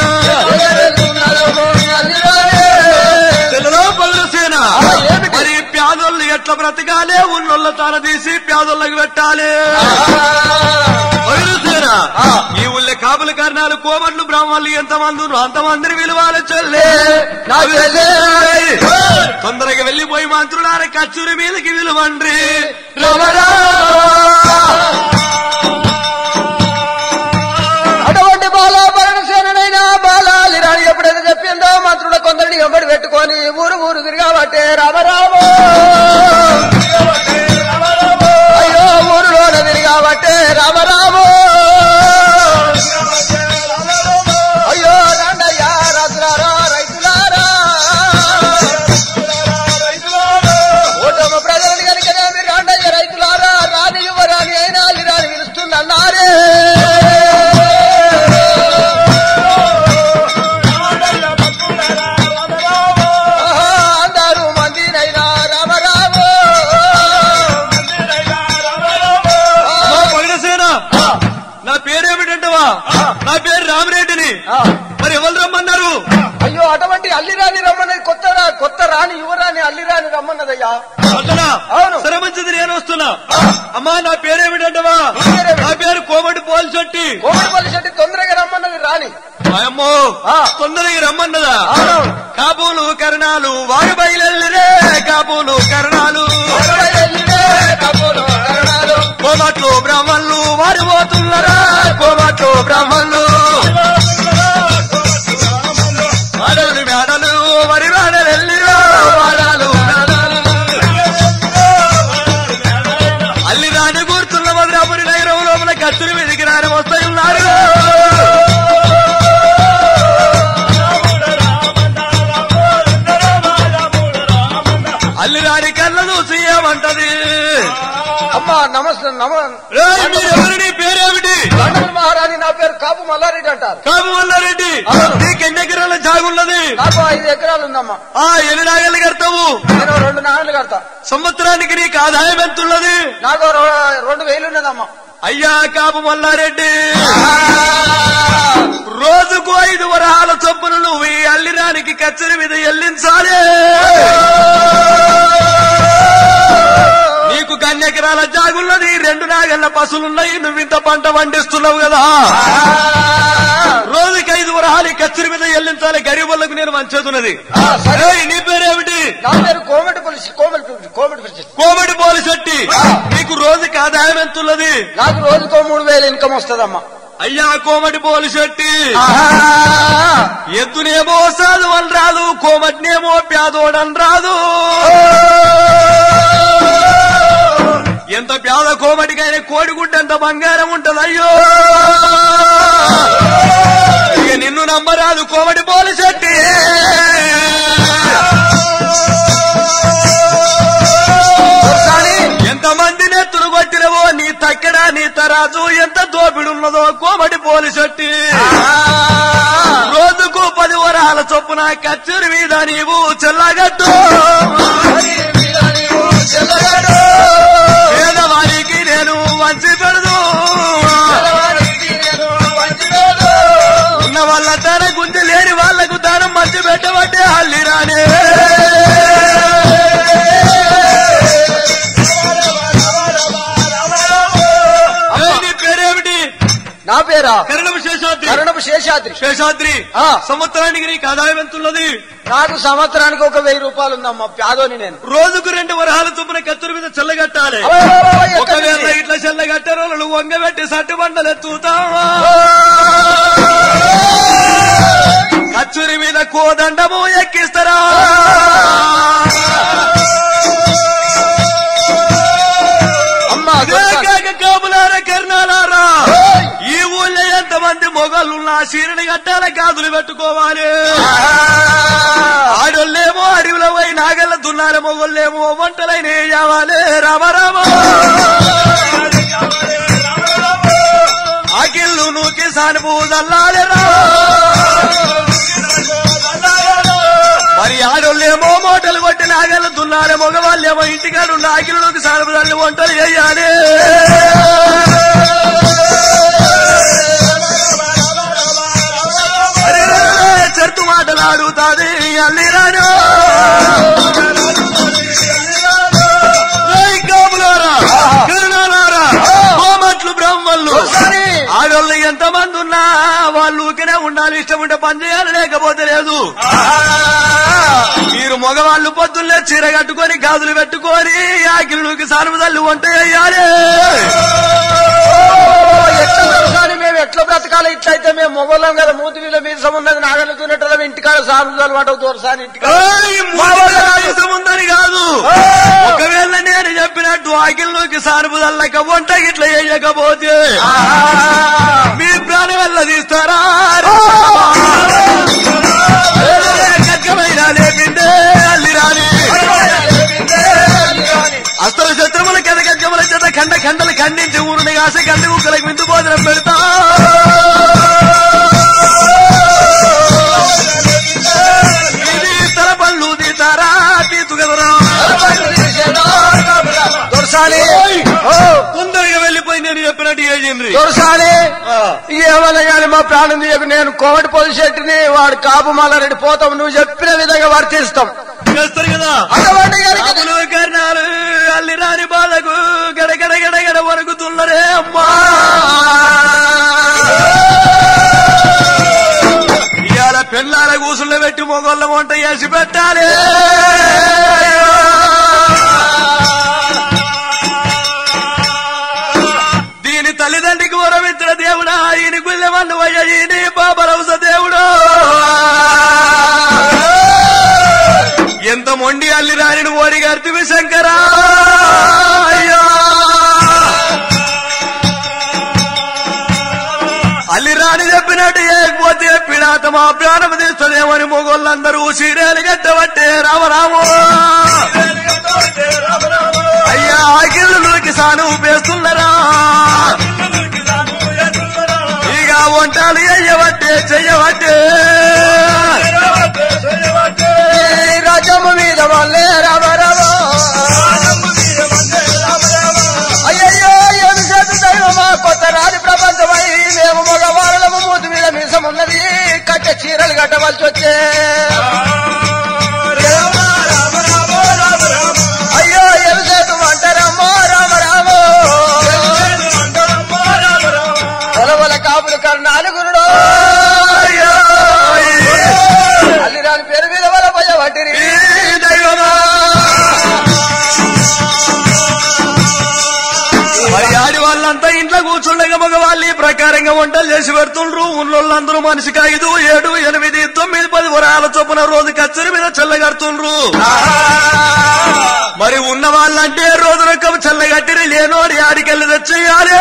చెల్లెలో పవిడసేన మరి పేదోళ్ళు ఎట్లా బ్రతకాలే ఉన్నోళ్ళ తల తీసి పేదోళ్ళకి పెట్టాలి పవిడసేన ఈ ఊళ్ళో కాపుల కారణాలు కోమట్లు బ్రాహ్మణులు ఎంతమంది ఉన్నారు అంతమందిని విలువాల చెల్లే తొందరగా వెళ్లిపోయి మంత్రులార కచ్చూరి మీదకి విలువండ్రి అటువంటి బాలాభరణ సేననైనా బాలాలి రాణి ఎప్పుడైతే చెప్పిందో మంత్రుల కొందరిని వెంబడి పెట్టుకొని ఊరు ఊరు తిరిగాబట్టే రామరామ అయ్యో ఊరులోన తిరిగాబట్టే రామరామ అయ్యో రండయ్యా రాజులారా రైతులారా ఓటమ ప్రజలను కనుకనేమి రాండయ్య రైతులారా రాని యువరాని అయినా రాని పిలుస్తుందన్నారే ఆహా, అందరూ మందినైనా రామరాము పగడసేన నా పేరేమిటంటవా నా పేరు రామరెడ్డిని ఆ, మరి ఎవరు రమ్మన్నారు అయ్యో అటువంటి అల్లిరాని రమ్మన్నది కొత్త రా- కొత్త రాని యువరాని అల్లిరాని రమ్మన్నదయ్యా అతనా అవును. సరే మంచిది నేను వస్తున్నా అమ్మా నా పేరేమిటంటవా పేరేమిటి? నా పేరు కోమటి పోల్చొట్టి కోమటిపల్లి శెట్టి తొందరగా రమ్మన్నది రాని అమ్మో ఆ. తొందరగా రమ్మన్నదా అవును కాబోలు కరణాలు వారు బయలురే కాబోలు కరణాలు కబోలు కరణాలు కోమట్లు బ్రాహ్మణులు వారు పోతున్నారా కోమట్లు బ్రాహ్మణులు వాడలు మేడలు వరి వాడలు ఎల్లిరా వాడాలు అల్లి రాని కూర్చున్న భద్రాపురి నగరం లోపల కత్తులు వెదికి రాని వస్తాయి ఉన్నారు అల్లి రాని కళ్ళ చూసి ఏమంటది అమ్మా నమస్తే నమ ఏయ్, మీరెవరిని పేరేమిటి లండన్ మహారాణి నా పేరు కాపు మల్లారెడ్డి అంటారు కాపు మల్లారెడ్డి అవును. నీకు ఎన్ని ఎకరాల జాగున్నది నాకు ఐదు ఎకరాలు ఉందమ్మా ఆ ఎన్ని నాగలు కడతావు నేను రెండు నాన్నలు కడతా సంవత్సరానికి నీకు ఆదాయం ఎంతున్నది నాకు రో- రెండు వేలు ఉన్నదమ్మా అయ్యా కాపు మల్లారెడ్డి రోజుకు ఐదు వరహాల చొప్పున నువ్వు ఈ అల్లిరానికి కచ్చరి మీద ఎల్లించాలి నీకు కన్యకరాల జాగున్నది రెండు నాగళ్ళ పశువులున్నాయి నువ్వు ఇంత పంట పండిస్తున్నావు కదా రోజుకి ఐదు వరహాలు ఈ కచ్చరి మీద ఎల్లించాలి గరీబులకు నేను మంచేతున్నది ఆ, సరే ఏయ్, నీ పేరేమిటి నా పేరు కోమటి పులిసి కోమటి కోమటి పులిసి కోమటి పోలిశెట్టి నీకు రోజుకి ఆదాయం ఎంతున్నది నాకు రోజుకో మూడు వేలు ఇన్కమ్ వస్తుందమ్మా అయ్యా కోమటి పోలిశెట్టి ఎద్దునేమో సాధువని రాదు కోమటినేమో పేదోడని రాదు ఎంత పేద కోమటికైనా కోడిగుడ్డ ఎంత బంగారం ఉంటది అయ్యో ఇక నిన్ను నమ్మరాదు కోమటి పోలిశెట్టి కానీ ఎంత మంది నెత్తులు కొట్టినవో నీ తక్కెడ నీ తరాజు ఎంత దోపిడున్నదో కోమటి పోలిసొట్టి రోజుకు పది వరాల చొప్పున కచ్చూరి మీద నీవు చెల్లగట్టు పేదవారికి నేను మంచి పెడదు ఉన్న వాళ్ళ తన గుంజి లేని వాళ్లకు దానం మంచి పెట్టబట్టే హల్లిరానే ఏయ్, నీ పేరేమిటి నా పేరు పేరా కరణము శేషాద్రి కరణపు శేషాద్రి శేషాద్రి ఆ. సంవత్సరానికి నీకు ఆదాయం ఎంత ఉన్నది నాకు సంవత్సరానికి ఒక వెయ్యి రూపాయలు ఉందమ్మా ప్యాదోని నేను రోజుకు రెండు వరహాల చొప్పున కత్తురు మీద చల్లగట్టాలి అబ్బబ్బబ్బ, ఎక్కడి ఒకవేళ నుంచి? ఇట్లా చల్లగట్టారో నువ్వు వంగబెట్టి సట్టు బండలు ఎత్తుతావా కచ్చురి మీద కోదండము ఎక్కిస్తారా అమ్మా ఏకాక కాపులారా కర్ణాలారా ఏయ్! ఈ ఊళ్ళో ఎంతమంది మొగళ్ళు నా చీరని కట్టాల గాజులు పెట్టుకోవాలి ఆడోళ్ళేమో అడవిలో పోయి నాగళ్ళ దున్నారు మొగోళ్ళేమో వంటలైన వేయాలి రామరామ ఆకిళ్ళు నూకి సానుపు చల్లాలిరా మరి ఆడోళ్ళేమో మూటలు కొట్టి నాగళ్ళు దున్నారు మగవాళ్ళేమో ఇంటికాడు ఆకిళ్ళకి సానుపు చల్లి వంటలు వేయాలి అరే చెట్టు మాటలాడుతాది అల్లిరాను ఏయ్ కాపులారా, కరుణాలారా, కోమట్లు బ్రహ్మలు సరే. ఆడోళ్ళు ఎంత మంది ఉన్నా వాళ్ళు ఊరికనే ఉండాలి ఇష్టం ఉంటే పని చేయాలి లేకపోతే లేదు మీరు మగవాళ్ళు పొద్దున్నే చీర కట్టుకొని గాజులు పెట్టుకొని ఆకిలుకి సానుపు తల్లి వంట వేయాలి ఎట్లా బ్రతకాలి మేము ఎట్లా బ్రతకాలి ఇట్లయితే మేము మొగోళ్ళం కదా మూతి మీద మీసం ఉన్నది నాగలు తున్నట్టు ఇంటికాడ సాగుదాలు పడవు దూరసాని ఇంటికాడ ఏయ్, మూడవ ఆయుధం ఉందని కాదు ఒకవేళ నేను చెప్పినట్టు ఆకిల్లోకి సానుపు తల్లక వంట ఇట్లా వేయకపోతే మీ ప్రాణం వల్ల తీస్తారా కక్కమైన లేపిండే అల్లిరాని అస్త్ర శత్రువుల కథ కగ్గముల చేత ఖండ ఖండలు ఖండించి ఊరుని కాసి కంది కుక్కలకు విందు భోజనం పెడతా ఇది తల పళ్ళు తీతారా తీతుగలరా దొరసాలి తొందరగా వెళ్ళిపోయి నేను చెప్పినట్టు ఏజెండ్రి దొరసాలి ఏమన్నా కానీ మా ప్రాణం తీయకు నేను కోమటి పొలిశెట్టిని వాడు కాపు మల్లారెడ్డి పోతాం నువ్వు చెప్పిన విధంగా వర్తిస్తాం చేస్తారు కదా అటువంటి గారికి అప్పులు కర్ణాలు అల్లి రాని బాలకు గడగడ గడగడ వణుకుతున్నరే అమ్మా ఇవాళ పెళ్ళాల కూసుళ్ళు పెట్టి మొగోళ్ళ వంట చేసి పెట్టాలి దీని తల్లిదండ్రికి వరమిత్ర దేవుడా ఈయన గుళ్ళెమన్ను వయ్య ఈయన బాబరవస దేవుడు ఎంత మొండి అల్లి రాని ఓడి గర్తివి శంకరా అయ్యో అల్లి రాని చెప్పినట్టు ఏకపోతే పిడాత మా ప్రాణం తీస్తుందేమని మొగోళ్ళందరూ సీరియల్ గట్టబట్టే రామరాము అయ్యా ఆకిళ్ళలోకి సాను ఉపేస్తున్నారా ఇక వంటలు చెయ్యబట్టే చెయ్యబట్టే ఈ రాజ్యము మీద వల్లే రామ రామ అయ్యయ్యో ఏమి చేతు దైవమా కొత్త రాజు ప్రపంచమై మేము మగవాళ్ళము మూతి మీద మీసం ఉన్నది కట్టె చీరలు కట్టవలసి వచ్చే అయ్యో ఏమి చేతు అంటారమ్మో రామ రామ పొలవల కాపులు కర్ణాలు గురుడు అల్లిరాని పేరు మీద వల పోయ వడ్డీని ఈ దైవమా మరి ఆడి వాళ్ళంతా ఇంట్లో కూర్చుండగా మగవాళ్ళు ఈ ప్రకారంగా వంటలు చేసి పెడుతుండ్రు ఉన్నోళ్ళందరూ మనిషికి ఐదు ఏడు ఎనిమిది తొమ్మిది పది వరాల చొప్పున రోజు కచ్చరి మీద చల్లగడుతుండ్రు మరి ఉన్న వాళ్ళంటే రోజు రకం చల్లగట్టిరి లేనోడి ఆడికెళ్ళి తెచ్చేయాలి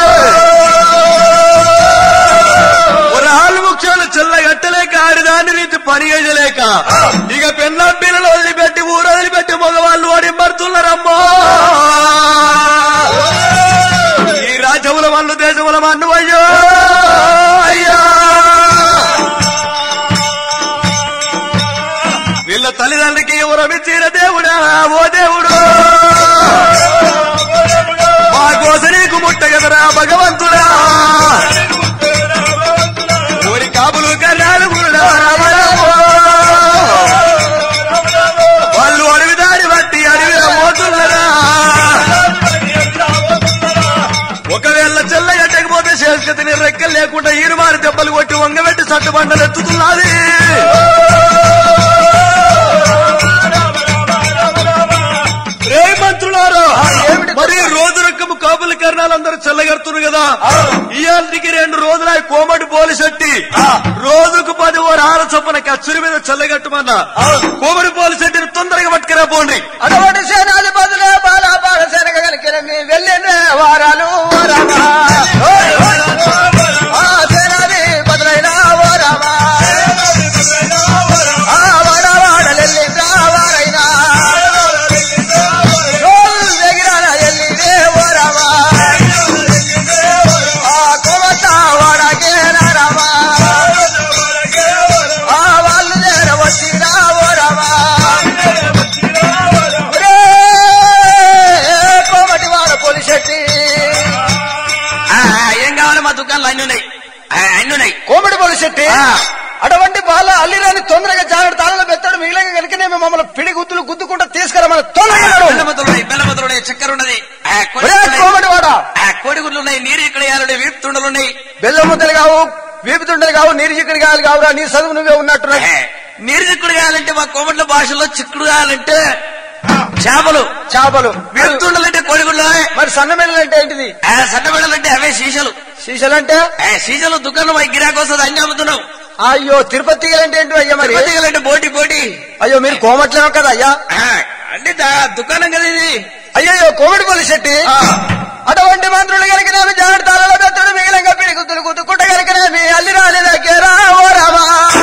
వరాలు ముఖ్యాలు చల్లగట్టలేక ఆడిదాన్ని రీతి పని చేయలేక ఇక పెన్న పిల్లలు వదిలిపెట్టి ఊరు వదిలిపెట్టి మగవాళ్ళు ఓడింపడుతున్నారమ్మా ఈ రాజ్యముల వాళ్ళు దేశముల మన్ను అయ్యో అయ్యా వీళ్ళ తల్లిదండ్రికి ఉరమిచ్చిన దేవుడా ఓ దేవుడు మా కోస నీకు ముట్టగదరా భగవంతుడా ఊరి కాపులు కర్ణాలు గురుడా రామరామ వాళ్ళు అడవి దారి బట్టి అడవిలో పోతున్నారా ఒకవేళ చెల్లగట్టకపోతే చేస్తే తిని రెక్కలు లేకుండా ఈరుమారి దెబ్బలు కొట్టి వంగబెట్టి సట్టుబండలు ఎత్తుతున్నది రే మంత్రులారా ఏమిటి మరి రోజు రకము కాపుల కరణాలందరూ చల్లగడుతున్నారు కదా ఇయాలకి రెండు రోజుల కోమటి పోలిసెట్టి రోజుకు పది ఓ ఆరు చొప్పున కచ్చురి మీద చల్లగట్టమన్నా కోమటి పోలిసెట్టిని తొందరగా పట్టుకురా పోండి అటువంటి సేనాధిపతులే బాలా బాల సేనక కలిగిన మీ వెళ్ళిన వారాలు ఓరామా. ఆ సేనాధిపతులైన ఓరామా. ఆ వాడవాడలెల్లిండ్రా వారైనా. రోజు దగ్గర ఎల్లిందే ఓరామా. ఆ కోమట వాడకే రారామా. ఆ వాళ్ళు నేర వచ్చిరా ఓరామా. ఒరే, కోమటి వాడ పోలిశెట్టి ఏం కావాలి మా దుకాణంలో అన్ని ఉన్నాయి ఆ, అన్ని ఉన్నాయి కోమటి పోలిశెట్టి ఆ. అటువంటి బాల అల్లిరాని తొందరగా జాగ్రత్త తాళాలు పెత్తాడు మిగిలిన కనుకనే మమ్మల్ని పిడి గుద్దులు గుద్దుకుంటూ తీసుకురా మన తొందరగా నడు. బెల్లమతులు ఉన్నాయి బెల్లమతులు ఉన్నాయి చక్కెర ఉన్నది ఆ, కోడి ఒరే, గుడ్లు ఉన్నాయి. కోమటి వాడ ఆ, కోడిగుడ్లు ఉన్నాయి నీరు ఇక్కడ ఉన్నాయి వీపుతుండలు ఉన్నాయి బెల్లం ముద్దలు కావు వీపుతుండలు కావు నీరు చిక్కడి కావాలి కావురా నీ చదువు నువ్వే ఉన్నట్టున్నా ఏ, నీరు చిక్కుడు కావాలంటే మా కోమట్ల భాషలో చిక్కుడు కావాలంటే చేపలు చేపలు వీపుతుండలంటే కోడిగుడ్లు మరి సన్నమెల్లలు అంటే ఏంటిది ఆ, సన్నబెడలంటే అవే శీషలు శీశలు అంటే ఆ, శీషలు దుకాణం మా గిరాకు వస్తుంది అన్ని అమ్ముతున్నాం అయ్యో తిరుపతి అంటే ఏంటి అయ్యా మరి తిరుపతిగలంటే పోటీ పోటీ అయ్యో మీరు కోమట్లేమో కదా అయ్యా ఆ, అంటే దా- దుకాణం కదా ఇది అయ్యో కోవిడ్ పోలీసెట్టి అటువంటి మంత్రులు కలిగిన జాగ్రత్తలలో పెద్దడు మిగిలిన పిడి గుద్దులు గుద్దుకుంట కలిగిన మీ అల్లి రాలి దగ్గర ఓ రామా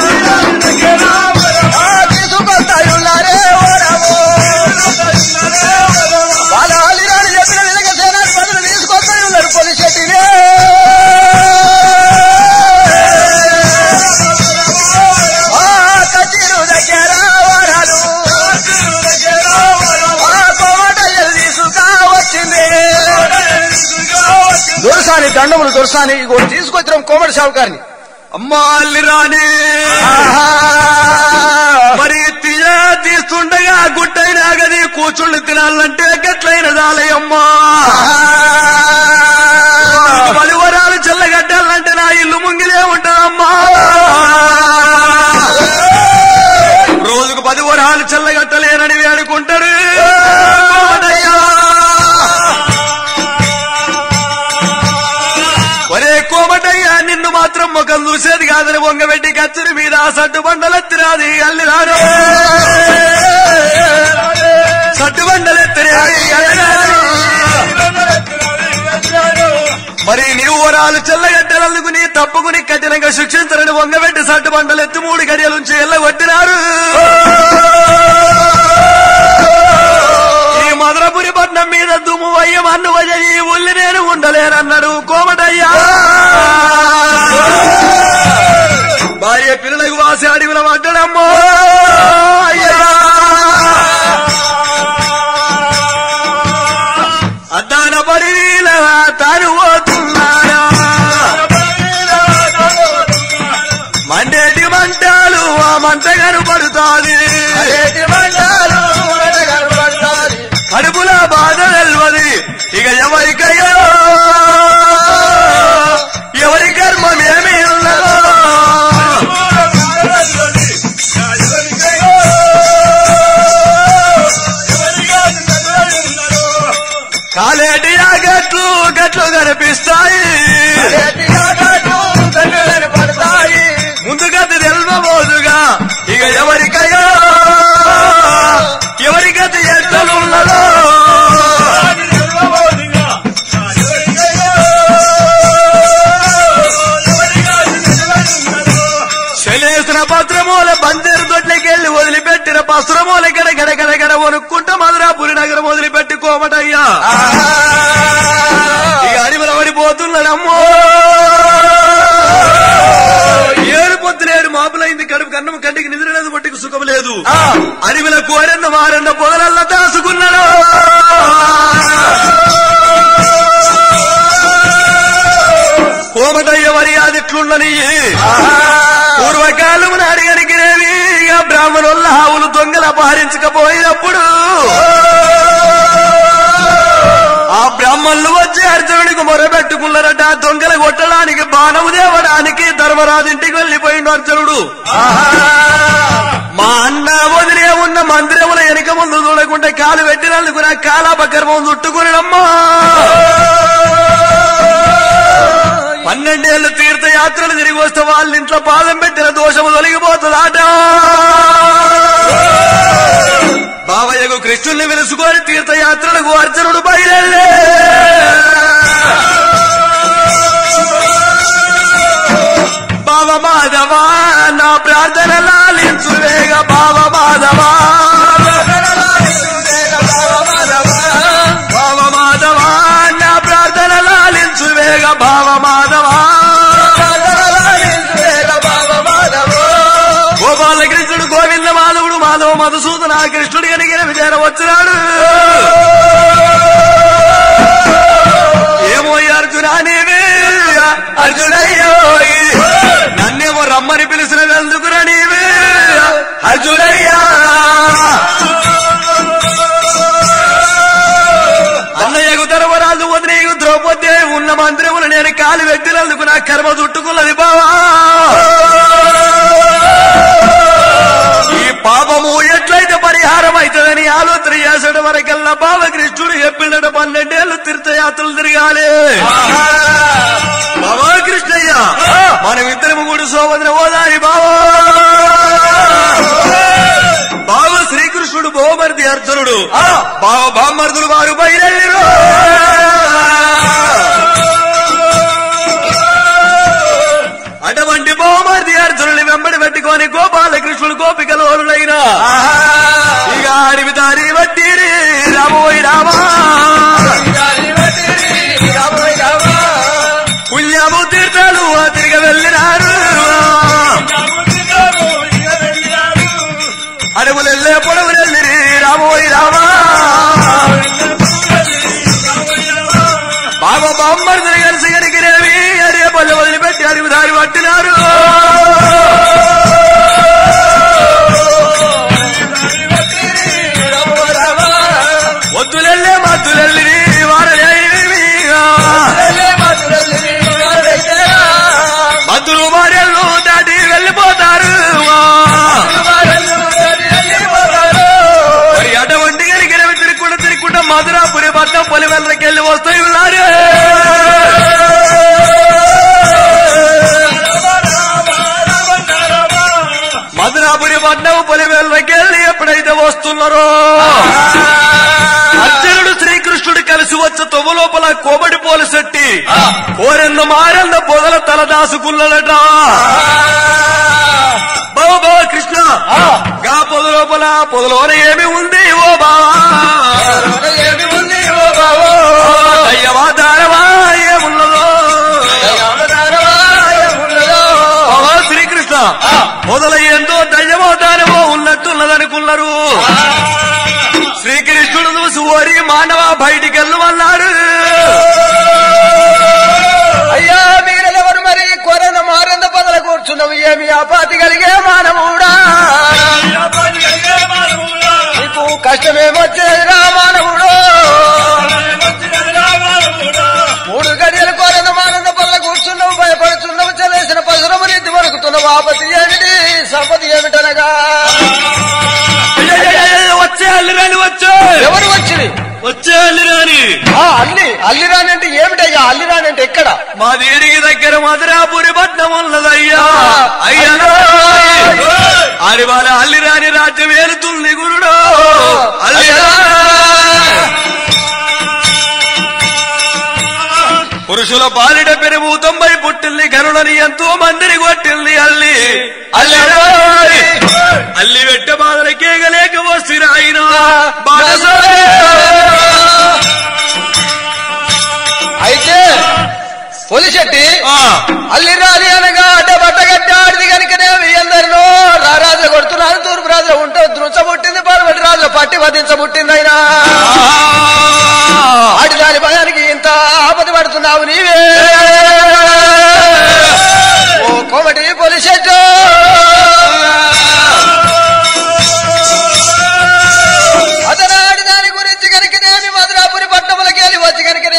ఆ, తీసుకొస్తాయున్నారే ఓ రామో వాళ్ళ అల్లి రాని చెప్పిన విధంగా సేనాధిపతులు తీసుకొస్తాయి ఉన్నారు పోలీసెట్టినే కచ్చిరు దగ్గర ఓరాలు ఆ కోమటయ్యలు తీసుకా వచ్చింది దొరసాని దండములు దొరసాని ఇగో తీసుకొచ్చిన కోమటి సావుకారిని అమ్మా అల్లి రాని మరి తీయ తీస్తుండగా గుట్టైనా గది కూర్చుండి తినాలంటే గట్లైన దాలయమ్మా పలువరాలు చల్లగట్టాలంటే నా ఇల్లు ముంగిలే ఉంటదమ్మా రోజుకు పది వరాలు చల్లగట్టలేనని వేడుకుంటారు కోమటయ్యా. ఒరే కోమటయ్యా నిన్ను మాత్రం ముఖం చూసేది కాదని వంగబెట్టి కత్తిరి మీద సట్టు బండలెత్తిరాది అల్లి రాను సట్టు బండలెత్తిరాది అల్లి రాను. మరి నీవు వరాలు చెల్లగట్టెలందుకు నీ తప్పుకుని కఠినంగా శిక్షించరని వంగబెట్టి సట్టు బండలు ఎత్తి మూడు గడియలుంచి ఎల్లగొట్టినారు ఈ మధురపురి పట్నం మీద దుమ్ము వయ్యం అన్ను వజ ఈ ఉల్లి నేను ఉండలేనన్నాడు కోమటయ్యా భార్య పిల్లలకు వాసి అడవిన పడ్డడమ్మో అయ్యా అద్దాన పడి తాను పోతున్నారా మండేటి మంటాలు ఆ మంట కనపడుతాది కడుపుల బాధ తెల్వది ఇక ఎవరికయ్యో ఎవరి కర్మమేమి ఉన్నదో కాలేటి ఆ గట్లు గట్లు కనిపిస్తాయి ముందుగా తెల్వబోదుగా ఇక ఎవరికయ్యో ఎవరికైతే ఎత్తలు ఉన్నదో శలేసిన పత్రమూల బందేరు దొడ్లకెళ్ళి వదిలిపెట్టిన పస్త్రమూల గడ గడ గడ గడ వణుక్కుంటూ మధురాపురి నగరం వదిలిపెట్టి కోమటయ్యా ఇక అడిమల పడిపోతున్నాడమ్మో ఏడు పొద్దులేడు మాపులైంది కడుపు కన్నం కంటికి నిద్ర లేదు పొట్టికి సుఖం లేదు అడవిల కోరెన్న వారెన్న పొగలల్ల దాసుకున్నాడు కోమటయ్య మర్యాద ఎట్లుండని పూర్వకాలము నాడిగనికినేవి ఇక బ్రాహ్మణుల ఆవులు దొంగలు అపహరించకపోయినప్పుడు ఆ బ్రాహ్మణులు వచ్చి అర్జునుడికి మొరబెట్టుకున్నారట దొంగల కొట్టడానికి బాణము దేవడానికి ధర్మరాజుంటికి వెళ్ళిపోయిండు అర్జునుడు మా అన్న వదిలే ఉన్న మందిరముల వెనుక ముందు చూడకుండా కాలు పెట్టినందుకు నా కాలాపకర్మం చుట్టుకునమ్మా పన్నెండేళ్లు తీర్థయాత్రలు తిరిగి వస్తే వాళ్ళ ఇంట్లో పాదం పెట్టిన దోషము తొలగిపోతుందాట బావయ్యకు కృష్ణుల్ని వెలుసుకొని తీర్థయాత్రలకు అర్జునుడు బయలుదే బావ మాధవా నా ప్రార్థన లాలించు వేగ బావ మాధవా బావ మాధవా నా ప్రార్థన లాలించు వేగ బావ మాధవా గోపాలకృష్ణుడు గోవింద మాధవుడు మాధవ మధుసూదన కృష్ణుడు కనిగిన విజయన వచ్చినాడు ఏమో ఈ అర్జున నీవే అర్జునయ్యో నన్నేమో రమ్మని పిలిచినందుకురా నీవే అర్జునయ్యా అన్నయ్యకు ధర్మరాజు వదినయ్యకు ద్రౌపది ఉన్న మందిరములు నేను కాలు పెట్టినందుకు నా కర్మ చుట్టుకున్నది బావా ఈ పాపము ఎట్లయితే పరిహారం అవుతుందని ఆలోచన చేసడం వరకల్లా బాలకృష్ణుడు చెప్పిండట పన్నెండేళ్లు తీర్థయాత్రలు తిరగాలి బాబా కృష్ణయ్య మనం ఇద్దరం కూడా సోమద్ర ఓదారి బావా బావ శ్రీకృష్ణుడు బహుమర్ది అర్జునుడు బావ బామ్మర్దులు వారు బయలుదేరు అటువంటి బహుమర్ది అర్జునుని వెంబడి పెట్టుకొని గోపాలకృష్ణుడు గోపికలోరులైన ఇక అడవి దారి వట్టి రాబోయి రామా పుణ్యము తీర్థాలు తిరిగి వెళ్ళినారు అడవులెల్లే పొడవులెల్లి రాబోయి రామా బాబా బామ్మర్దులు కలిసి కనికిరేవి అరే పల్లె వదిలిపెట్టి అడవి దారి పట్టినారు వద్దులెల్లే మద్దులెల్లి వారలేవి మద్దులు మారెళ్ళు దాటి వెళ్ళిపోతారు మరి అటువంటి గరిగిరవి తిరుక్కుంటూ తిరుక్కుంటూ మధురాపురి పట్నం పొలివెల్లకి వెళ్ళి వస్తాయి ఉన్నారు మధురాపురి పట్నం పొలివెల్లకి వెళ్ళి ఎప్పుడైతే వస్తున్నారో అర్జునుడు శ్రీకృష్ణుడు కలిసి వచ్చే తొమ్మ లోపల కోబడి పోలిసెట్టి కోరెన్న మారెన్న పొదల తల దాసుకున్నాడట బాబా బాబా కృష్ణ గా పొద లోపల పొదలోన ఏమి ఉంది ఓ బావా అయ్యవా దారవా ఏమున్నదో బాబా శ్రీకృష్ణ మొదల ఏందో దయ్యమో దానమో ఉన్నట్టున్నదనుకున్నారు శ్రీకృష్ణుడు చూసి ఓరి మానవ బయటికి వెళ్ళమన్నాడు అయ్యా మీరెవరు మరి కొరన మారంద పదల కూర్చున్నావు ఏమి ఆపాతి కలిగే మానవుడా నీకు కష్టమేమొచ్చేది రా మానవుడు మూడు గడియల కొరన మానంద పదల కూర్చున్నావు భయపడుతున్నావు చలేసిన పసురము రీతి వరకుతున్నావు ఆపతి ఏమిటి సంపతి ఏమిటనగా అయ్యయ్యయ్యయ్య, వచ్చే అల్లిరాని వచ్చే ఎవరు వచ్చింది వచ్చే అల్లిరాని ఆ అల్లి అల్లిరానంటే ఏమిటయ్యా అల్లిరానంటే ఎక్కడ మా దేనికి దగ్గర మధురాపురి పట్నం ఉన్నదయ్యా అయ్యా ఆడి వాళ్ళ అల్లిరాని రాజ్యం ఏలుతుంది గురుడు అల్లిరా పురుషుల బాలిట పెరుగు తొంభై పుట్టిల్ని గనులని ఎంతో మందిని కొట్టిల్ని అల్లి అల్లిరా అల్లి వెట్ట బాధల కేగలేక వస్తున్న ఆయన బాధసారి. అయితే పొలిశెట్టి ఆ, అల్లిరాలి అనగా అడ్డ బట్టగట్టి ఆడిది కనుకనే ఎందరినో రారాజులు కొడుతున్నారు తూర్పు రాజులు ఉంటే దృంచబుట్టింది పర్వటి రాజులు పట్టి వధించబుట్టింది అయినా ఆడి దాని భయానికి ఇంత ఆపద పడుతున్నావు నీవే ఓ కోమటి పొలిశెట్టు అతనాడి దాని గురించి కనుకనేమి మధురాపురి పట్టణములకి వెళ్ళి వచ్చి కనుక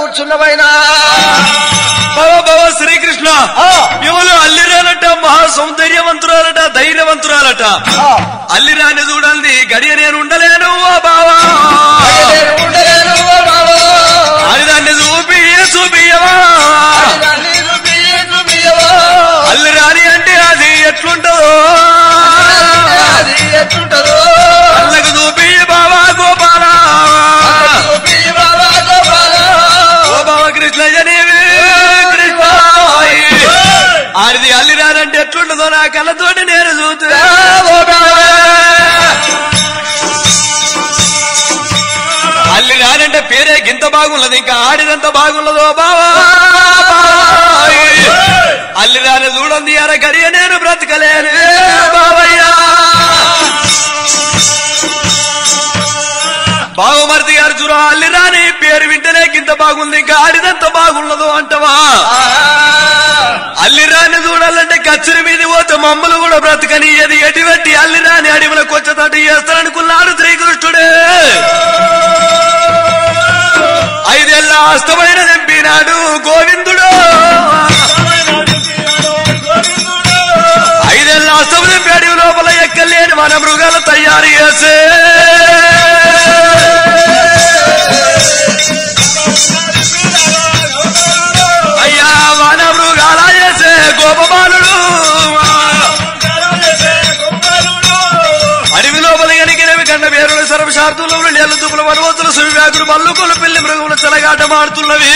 కూర్చున్నవైనా భవ భవ శ్రీకృష్ణ ఎవరు అల్లిరాలట మహా సౌందర్యవంతురాలట ధైర్యవంతురాలట అల్లిరాని చూడండి గడియ నేను ఉండలేను ఓ బావా నేను ఉండలేను ఓ బావో. అది దాన్ని చూపి చూపియవా దాన్ని చూపియ్యి, చూపియ్యవో. అల్లిరాని అంటే అది ఎట్లుంటదో అది ఎట్లుంటదో కళ్ళకు చూపి బావా గోపాల చూపియ్యి బావా గోపాలా. ఓ బావ కృష్ణయ్య నీవే కృష్ణ ఆడిది అల్లిరానంటే ఎట్లుంటదో నా కళ్ళతోటి నేను చూతున్నా ఓ బావా. అల్లి రానంటే పేరే గింత బాగున్నది ఇంకా ఆడినంత బాగున్నదో బావా అల్లి రాని చూడండి అర గడియ నేను బ్రతకలేను బావయ్యా బావమరిది గారు చూడ అల్లి రాని పేరు వింటేనే గింత బాగుంది ఇంకా ఆడినంత బాగున్నదో అంటవా అల్లి రాని చూడాలంటే కచ్చరి మీద పోతే మమ్మల్ని కూడా బ్రతకని ఏది ఎటువంటి అల్లి రాని అడవులకు వచ్చేటట్టు చేస్తారనుకున్నాడు శ్రీకృష్ణుడే ఐదేళ్ల అస్తమైన చంపినాడు గోవిందుడు ఐదేళ్ల అస్తమ చంపాడు లోపల ఎక్కలేని మన మృగాలు తయారు చేసే అయ్యా మన మృగాల చేసే గోపబాలుడు అడవి లోపల ఎనికినవి కండ వేరులు సర్వశార్థులు నీళ్ళ దుప్పుల వనవతులు సువ్యాకులు మల్లుకులు పిల్లి మృగములు చెలగాటమాడుతున్నవి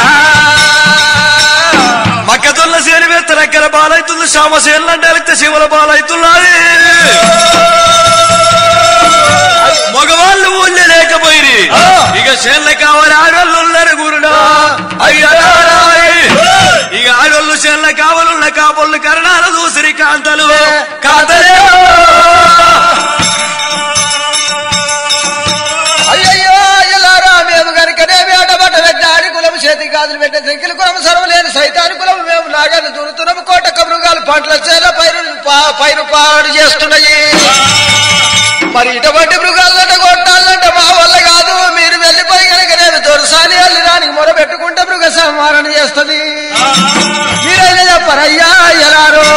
మక్కతున్న సేని వేస్తే రెక్కల బాలైతుంది శ్యామసేనులు అంటే అలిగితే శివుల బాలైతున్నది మగవాళ్ళు ఊళ్ళే లేకపోయి ఇక చేనులు కావాలి ఆడవాళ్ళు ఉన్నారు గురుడా అయ్యా ఇక ఆడవాళ్ళు చేనుల కావాలున్న కాపుళ్ళు కరణాలు దూసరి కాంతలు కాంతలే అయ్యయ్యో అయ్యలారా మేము కనుకనే వేటబట్ట పెట్ట ఆడి కులం చేతి గాజులు పెట్టే శంకిల కులం సర్వలేని సైతాని కులం మేము నాగాన్ని దూరుతున్నాము కోట కబృగాలు పంటల చేల పైరు పా- పైరు పాడు చేస్తున్నాయి మరి ఇటువంటి మృగాలంటే కొట్టాలంటే మా వల్ల కాదు మీరు వెళ్ళిపోయి కనుక నేను దొరసాని వెళ్ళి దానికి మొర పెట్టుకుంటే మృగ సంహారణ చేస్తుంది మీరైనా చెప్పరయ్యా ఎలారో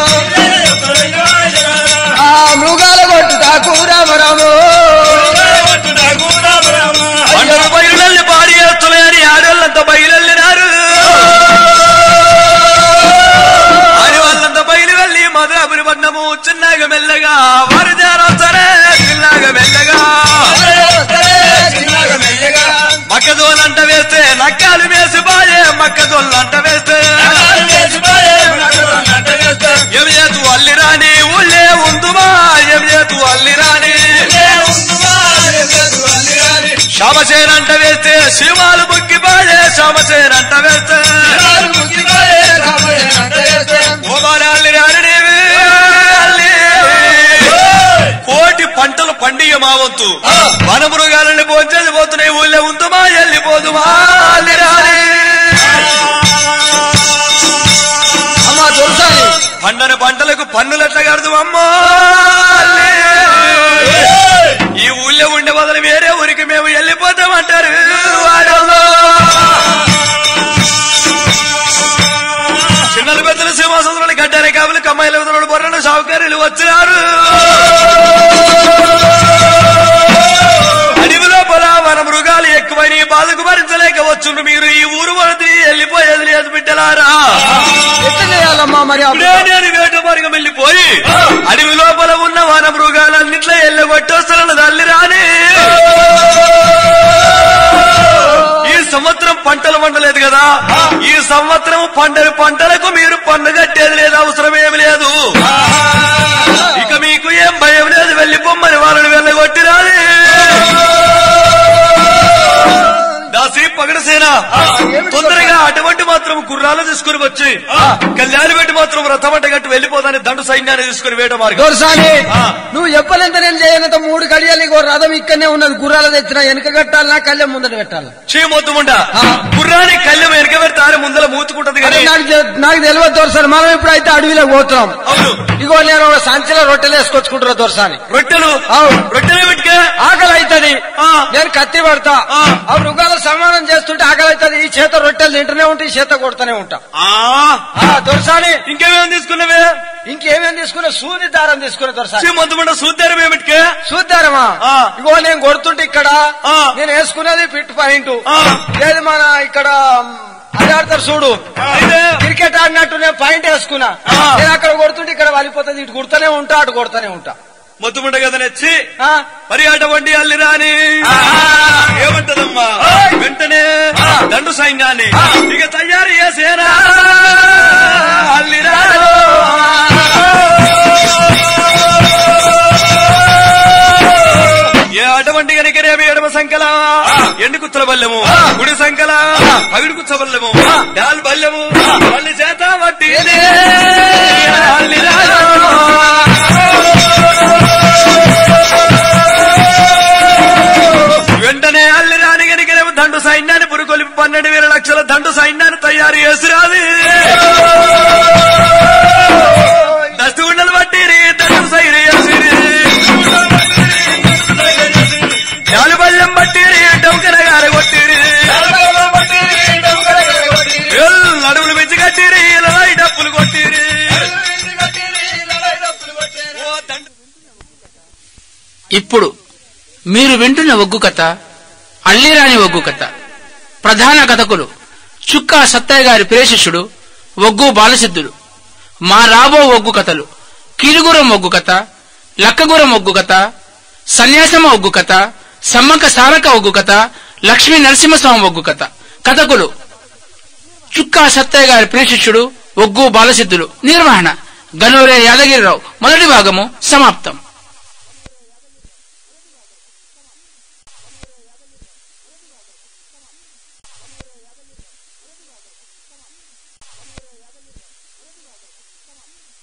ఆ మృగాల కొట్టుతా కూరామరాము పంటలు బయలుల్లి పాడి చేస్తున్నాయని ఆడవాళ్ళంతా బయలునారు ఆడవాళ్ళంతా బయలు వెళ్ళి మధురాపురి పట్నము చిన్నగా మెల్లగా వారి సరే చిన్నగా మెల్లగా మక్కదోలంట వేస్తే నక్కాలు వేసి బాయే మక్కదోళ్ళంట వేస్తే ఏం చేతు అల్లి రాని ఊళ్ళే ఉందుమా ఏం చేతు అల్లి రాని శ్యామసేనంట వేస్తే శివాలు బుక్కి బాయే శ్యామసేనంట వేస్తే ఓ బాలాల్లి రాని నీవే అల్లి. కోటి పంటలు పండియ మా వంతు వనమృగాలని భోజనం పోతున్నాయి ఊళ్ళో ఉందుమా వెళ్ళిపోదుమా అల్లి రాని అమ్మా దొరసాని పండని పంటలకు పన్నులెట్లా కడదు అమ్మా అల్లి. ఈ ఊళ్ళో ఉండే బదులు వేరే ఊరికి మేము వెళ్ళిపోతామంటారు వాడోళ్ళు. చిన్నలు పెద్దలు సింహాసంలో గడ్డారి కావులు కమ్మాయిల వదలడు బొర్రను సౌకర్యాలు వచ్చినారు అడవి లోపల మన మృగాలు ఎక్కువైన ఈ బాధకు భరించలేక వచ్చుండ్రు మీరు ఈ ఊరు వరది వెళ్ళిపోయేది లేదు బిడ్డలారా ఎట్లా చేయాలమ్మా మరి అప్పుడు? ఇప్పుడే నేను వేట మార్గం వెళ్ళిపోయి అడవి లోపల ఉన్న వన మృగాలన్నిట్లో ఎల్లగొట్టేస్తాను తల్లి రాని ఈ సంవత్సరం పంటలు పండలేదు కదా ఈ సంవత్సరం పండని పంటలకు మీరు పన్ను కట్టేది లేదు అవసరం ఏమి లేదు ఇక మీకు ఏం భయం లేదు వెళ్ళిపోమ్మని వాళ్ళని వెళ్ళగొట్టి రాని దాసి పగడసేన తొందరగా అటువంటి మాత్రం గుర్రాలు తీసుకుని వచ్చి కళ్యాణి పెట్టి మాత్రం రథమంట కట్టి వెళ్ళిపోదని దండు సైన్యాన్ని తీసుకుని వేట మార్గం దొరసాని ఆ. నువ్వు చెప్పలేంత నేను చేయనంత మూడు గడియలు ఇగో రథం ఇక్కడనే ఉన్నది గుర్రాలు తెచ్చిన వెనక కట్టాలనా కళ్యాణ్ ముందట పెట్టాలి చీమొత్తుముండ ఆ. గుర్రాన్ని కళ్ళెం వెనక పెడతారు ముందర మూతుకుంటది అరే కానీ నాకు తె- నాకు తెలియదు దొరసాని మనం ఇప్పుడైతే అడవిలో పోతున్నాం అవును ఇగో నేను ఒక సంచిలో రొట్టెలు వేసుకొచ్చుకుంటున్నా దొరసాని రొట్టెలు అవును. రొట్టెలు పెట్టుకే ఆకలి అవుతుంది ఆ. నేను కత్తి పడతా ఆ. ఆ మృగాల సమానం చేస్తుంటే ఆకలి అవుతుంది ఈ చేత రొట్టెలు తింటూనే ఉంటా ఈ చేత కొడుతూనే ఉంటా ఆ ఆ, దొరసాని ఇంకేమేమి తీసుకున్నావే ఇంకేమేం తీసుకునే సూది దారం తీసుకునే దొరసాని మొత్తమంట సూద్దారు ఏమిటికే చూద్దారమా ఆ. ఇగో నేను కొడుతుంటే ఇక్కడ ఆ. నేను వేసుకునేది ఫిట్ పాయింట్ ఆ. లేదు మన ఇక్కడ మ్, అది ఆడతారు చూడు అయితే క్రికెట్ ఆడినట్టు నేను పాయింట్ వేసుకున్నా ఆ. నేను అక్కడ కొడుతుంటే ఇక్కడ వాలిపోతుంది ఇటు కొడుతూనే ఉంటా అటు కొడుతూనే ఉంటా మొత్తమంట కదా నెచ్చి ఆ? మరి అటువంటి అల్లి రాని ఏమంటదమ్మా వెంటనే దండు సైన్యాన్ని ఇక తయారు చేసేనా అల్లి రాను ఏ అటువంటి కనుకనేమి ఎడమ సంకల ఎండు కుచ్చల బల్లెము గుడి సంకల పగిడి కుచ్చ బల్లెము డాల్ బల్లెము మళ్ళీ చేత వట్టి అల్లి రాను వెంటనే అల్లి రాని గనికనేమో దండు సైన్యాన్ని పురుకొలిపి పన్నెండు వేల లక్షల దండు సైన్యాన్ని తయారు చేసిరాది దస్తు ఉండలు పట్టిరి దండు సైరి చేసిరి నాలు బల్లం పట్టిరి డౌకర గారు కొట్టిరి ఎల్ నడుములు పెంచి కట్టిరి లడాయి డప్పులు కొట్టిరి ఓ దండు ఇప్పుడు మీరు వింటున్న ఒగ్గు కథ అల్లిరాని ఒగ్గు కథ ప్రధాన కథకులు చుక్కా సత్తయ్య గారి ప్రేషిష్యుడు ఒగ్గు బాలసిద్ధుడు మా రాబో ఒగ్గు కథలు కిరుగురం ఒగ్గు కథ లక్కగురం ఒగ్గు కథ సన్యాసమ ఒగ్గు కథ సమ్మక సారక ఒగ్గు కథ లక్ష్మీ నరసింహస్వామి ఒగ్గు కథ కథకులు చుక్కా సత్తయ్య గారి ప్రేషిష్యుడు ఒగ్గు బాలసిద్ధుడు నిర్వహణ గనూరే యాదగిరిరావు మొదటి భాగము సమాప్తం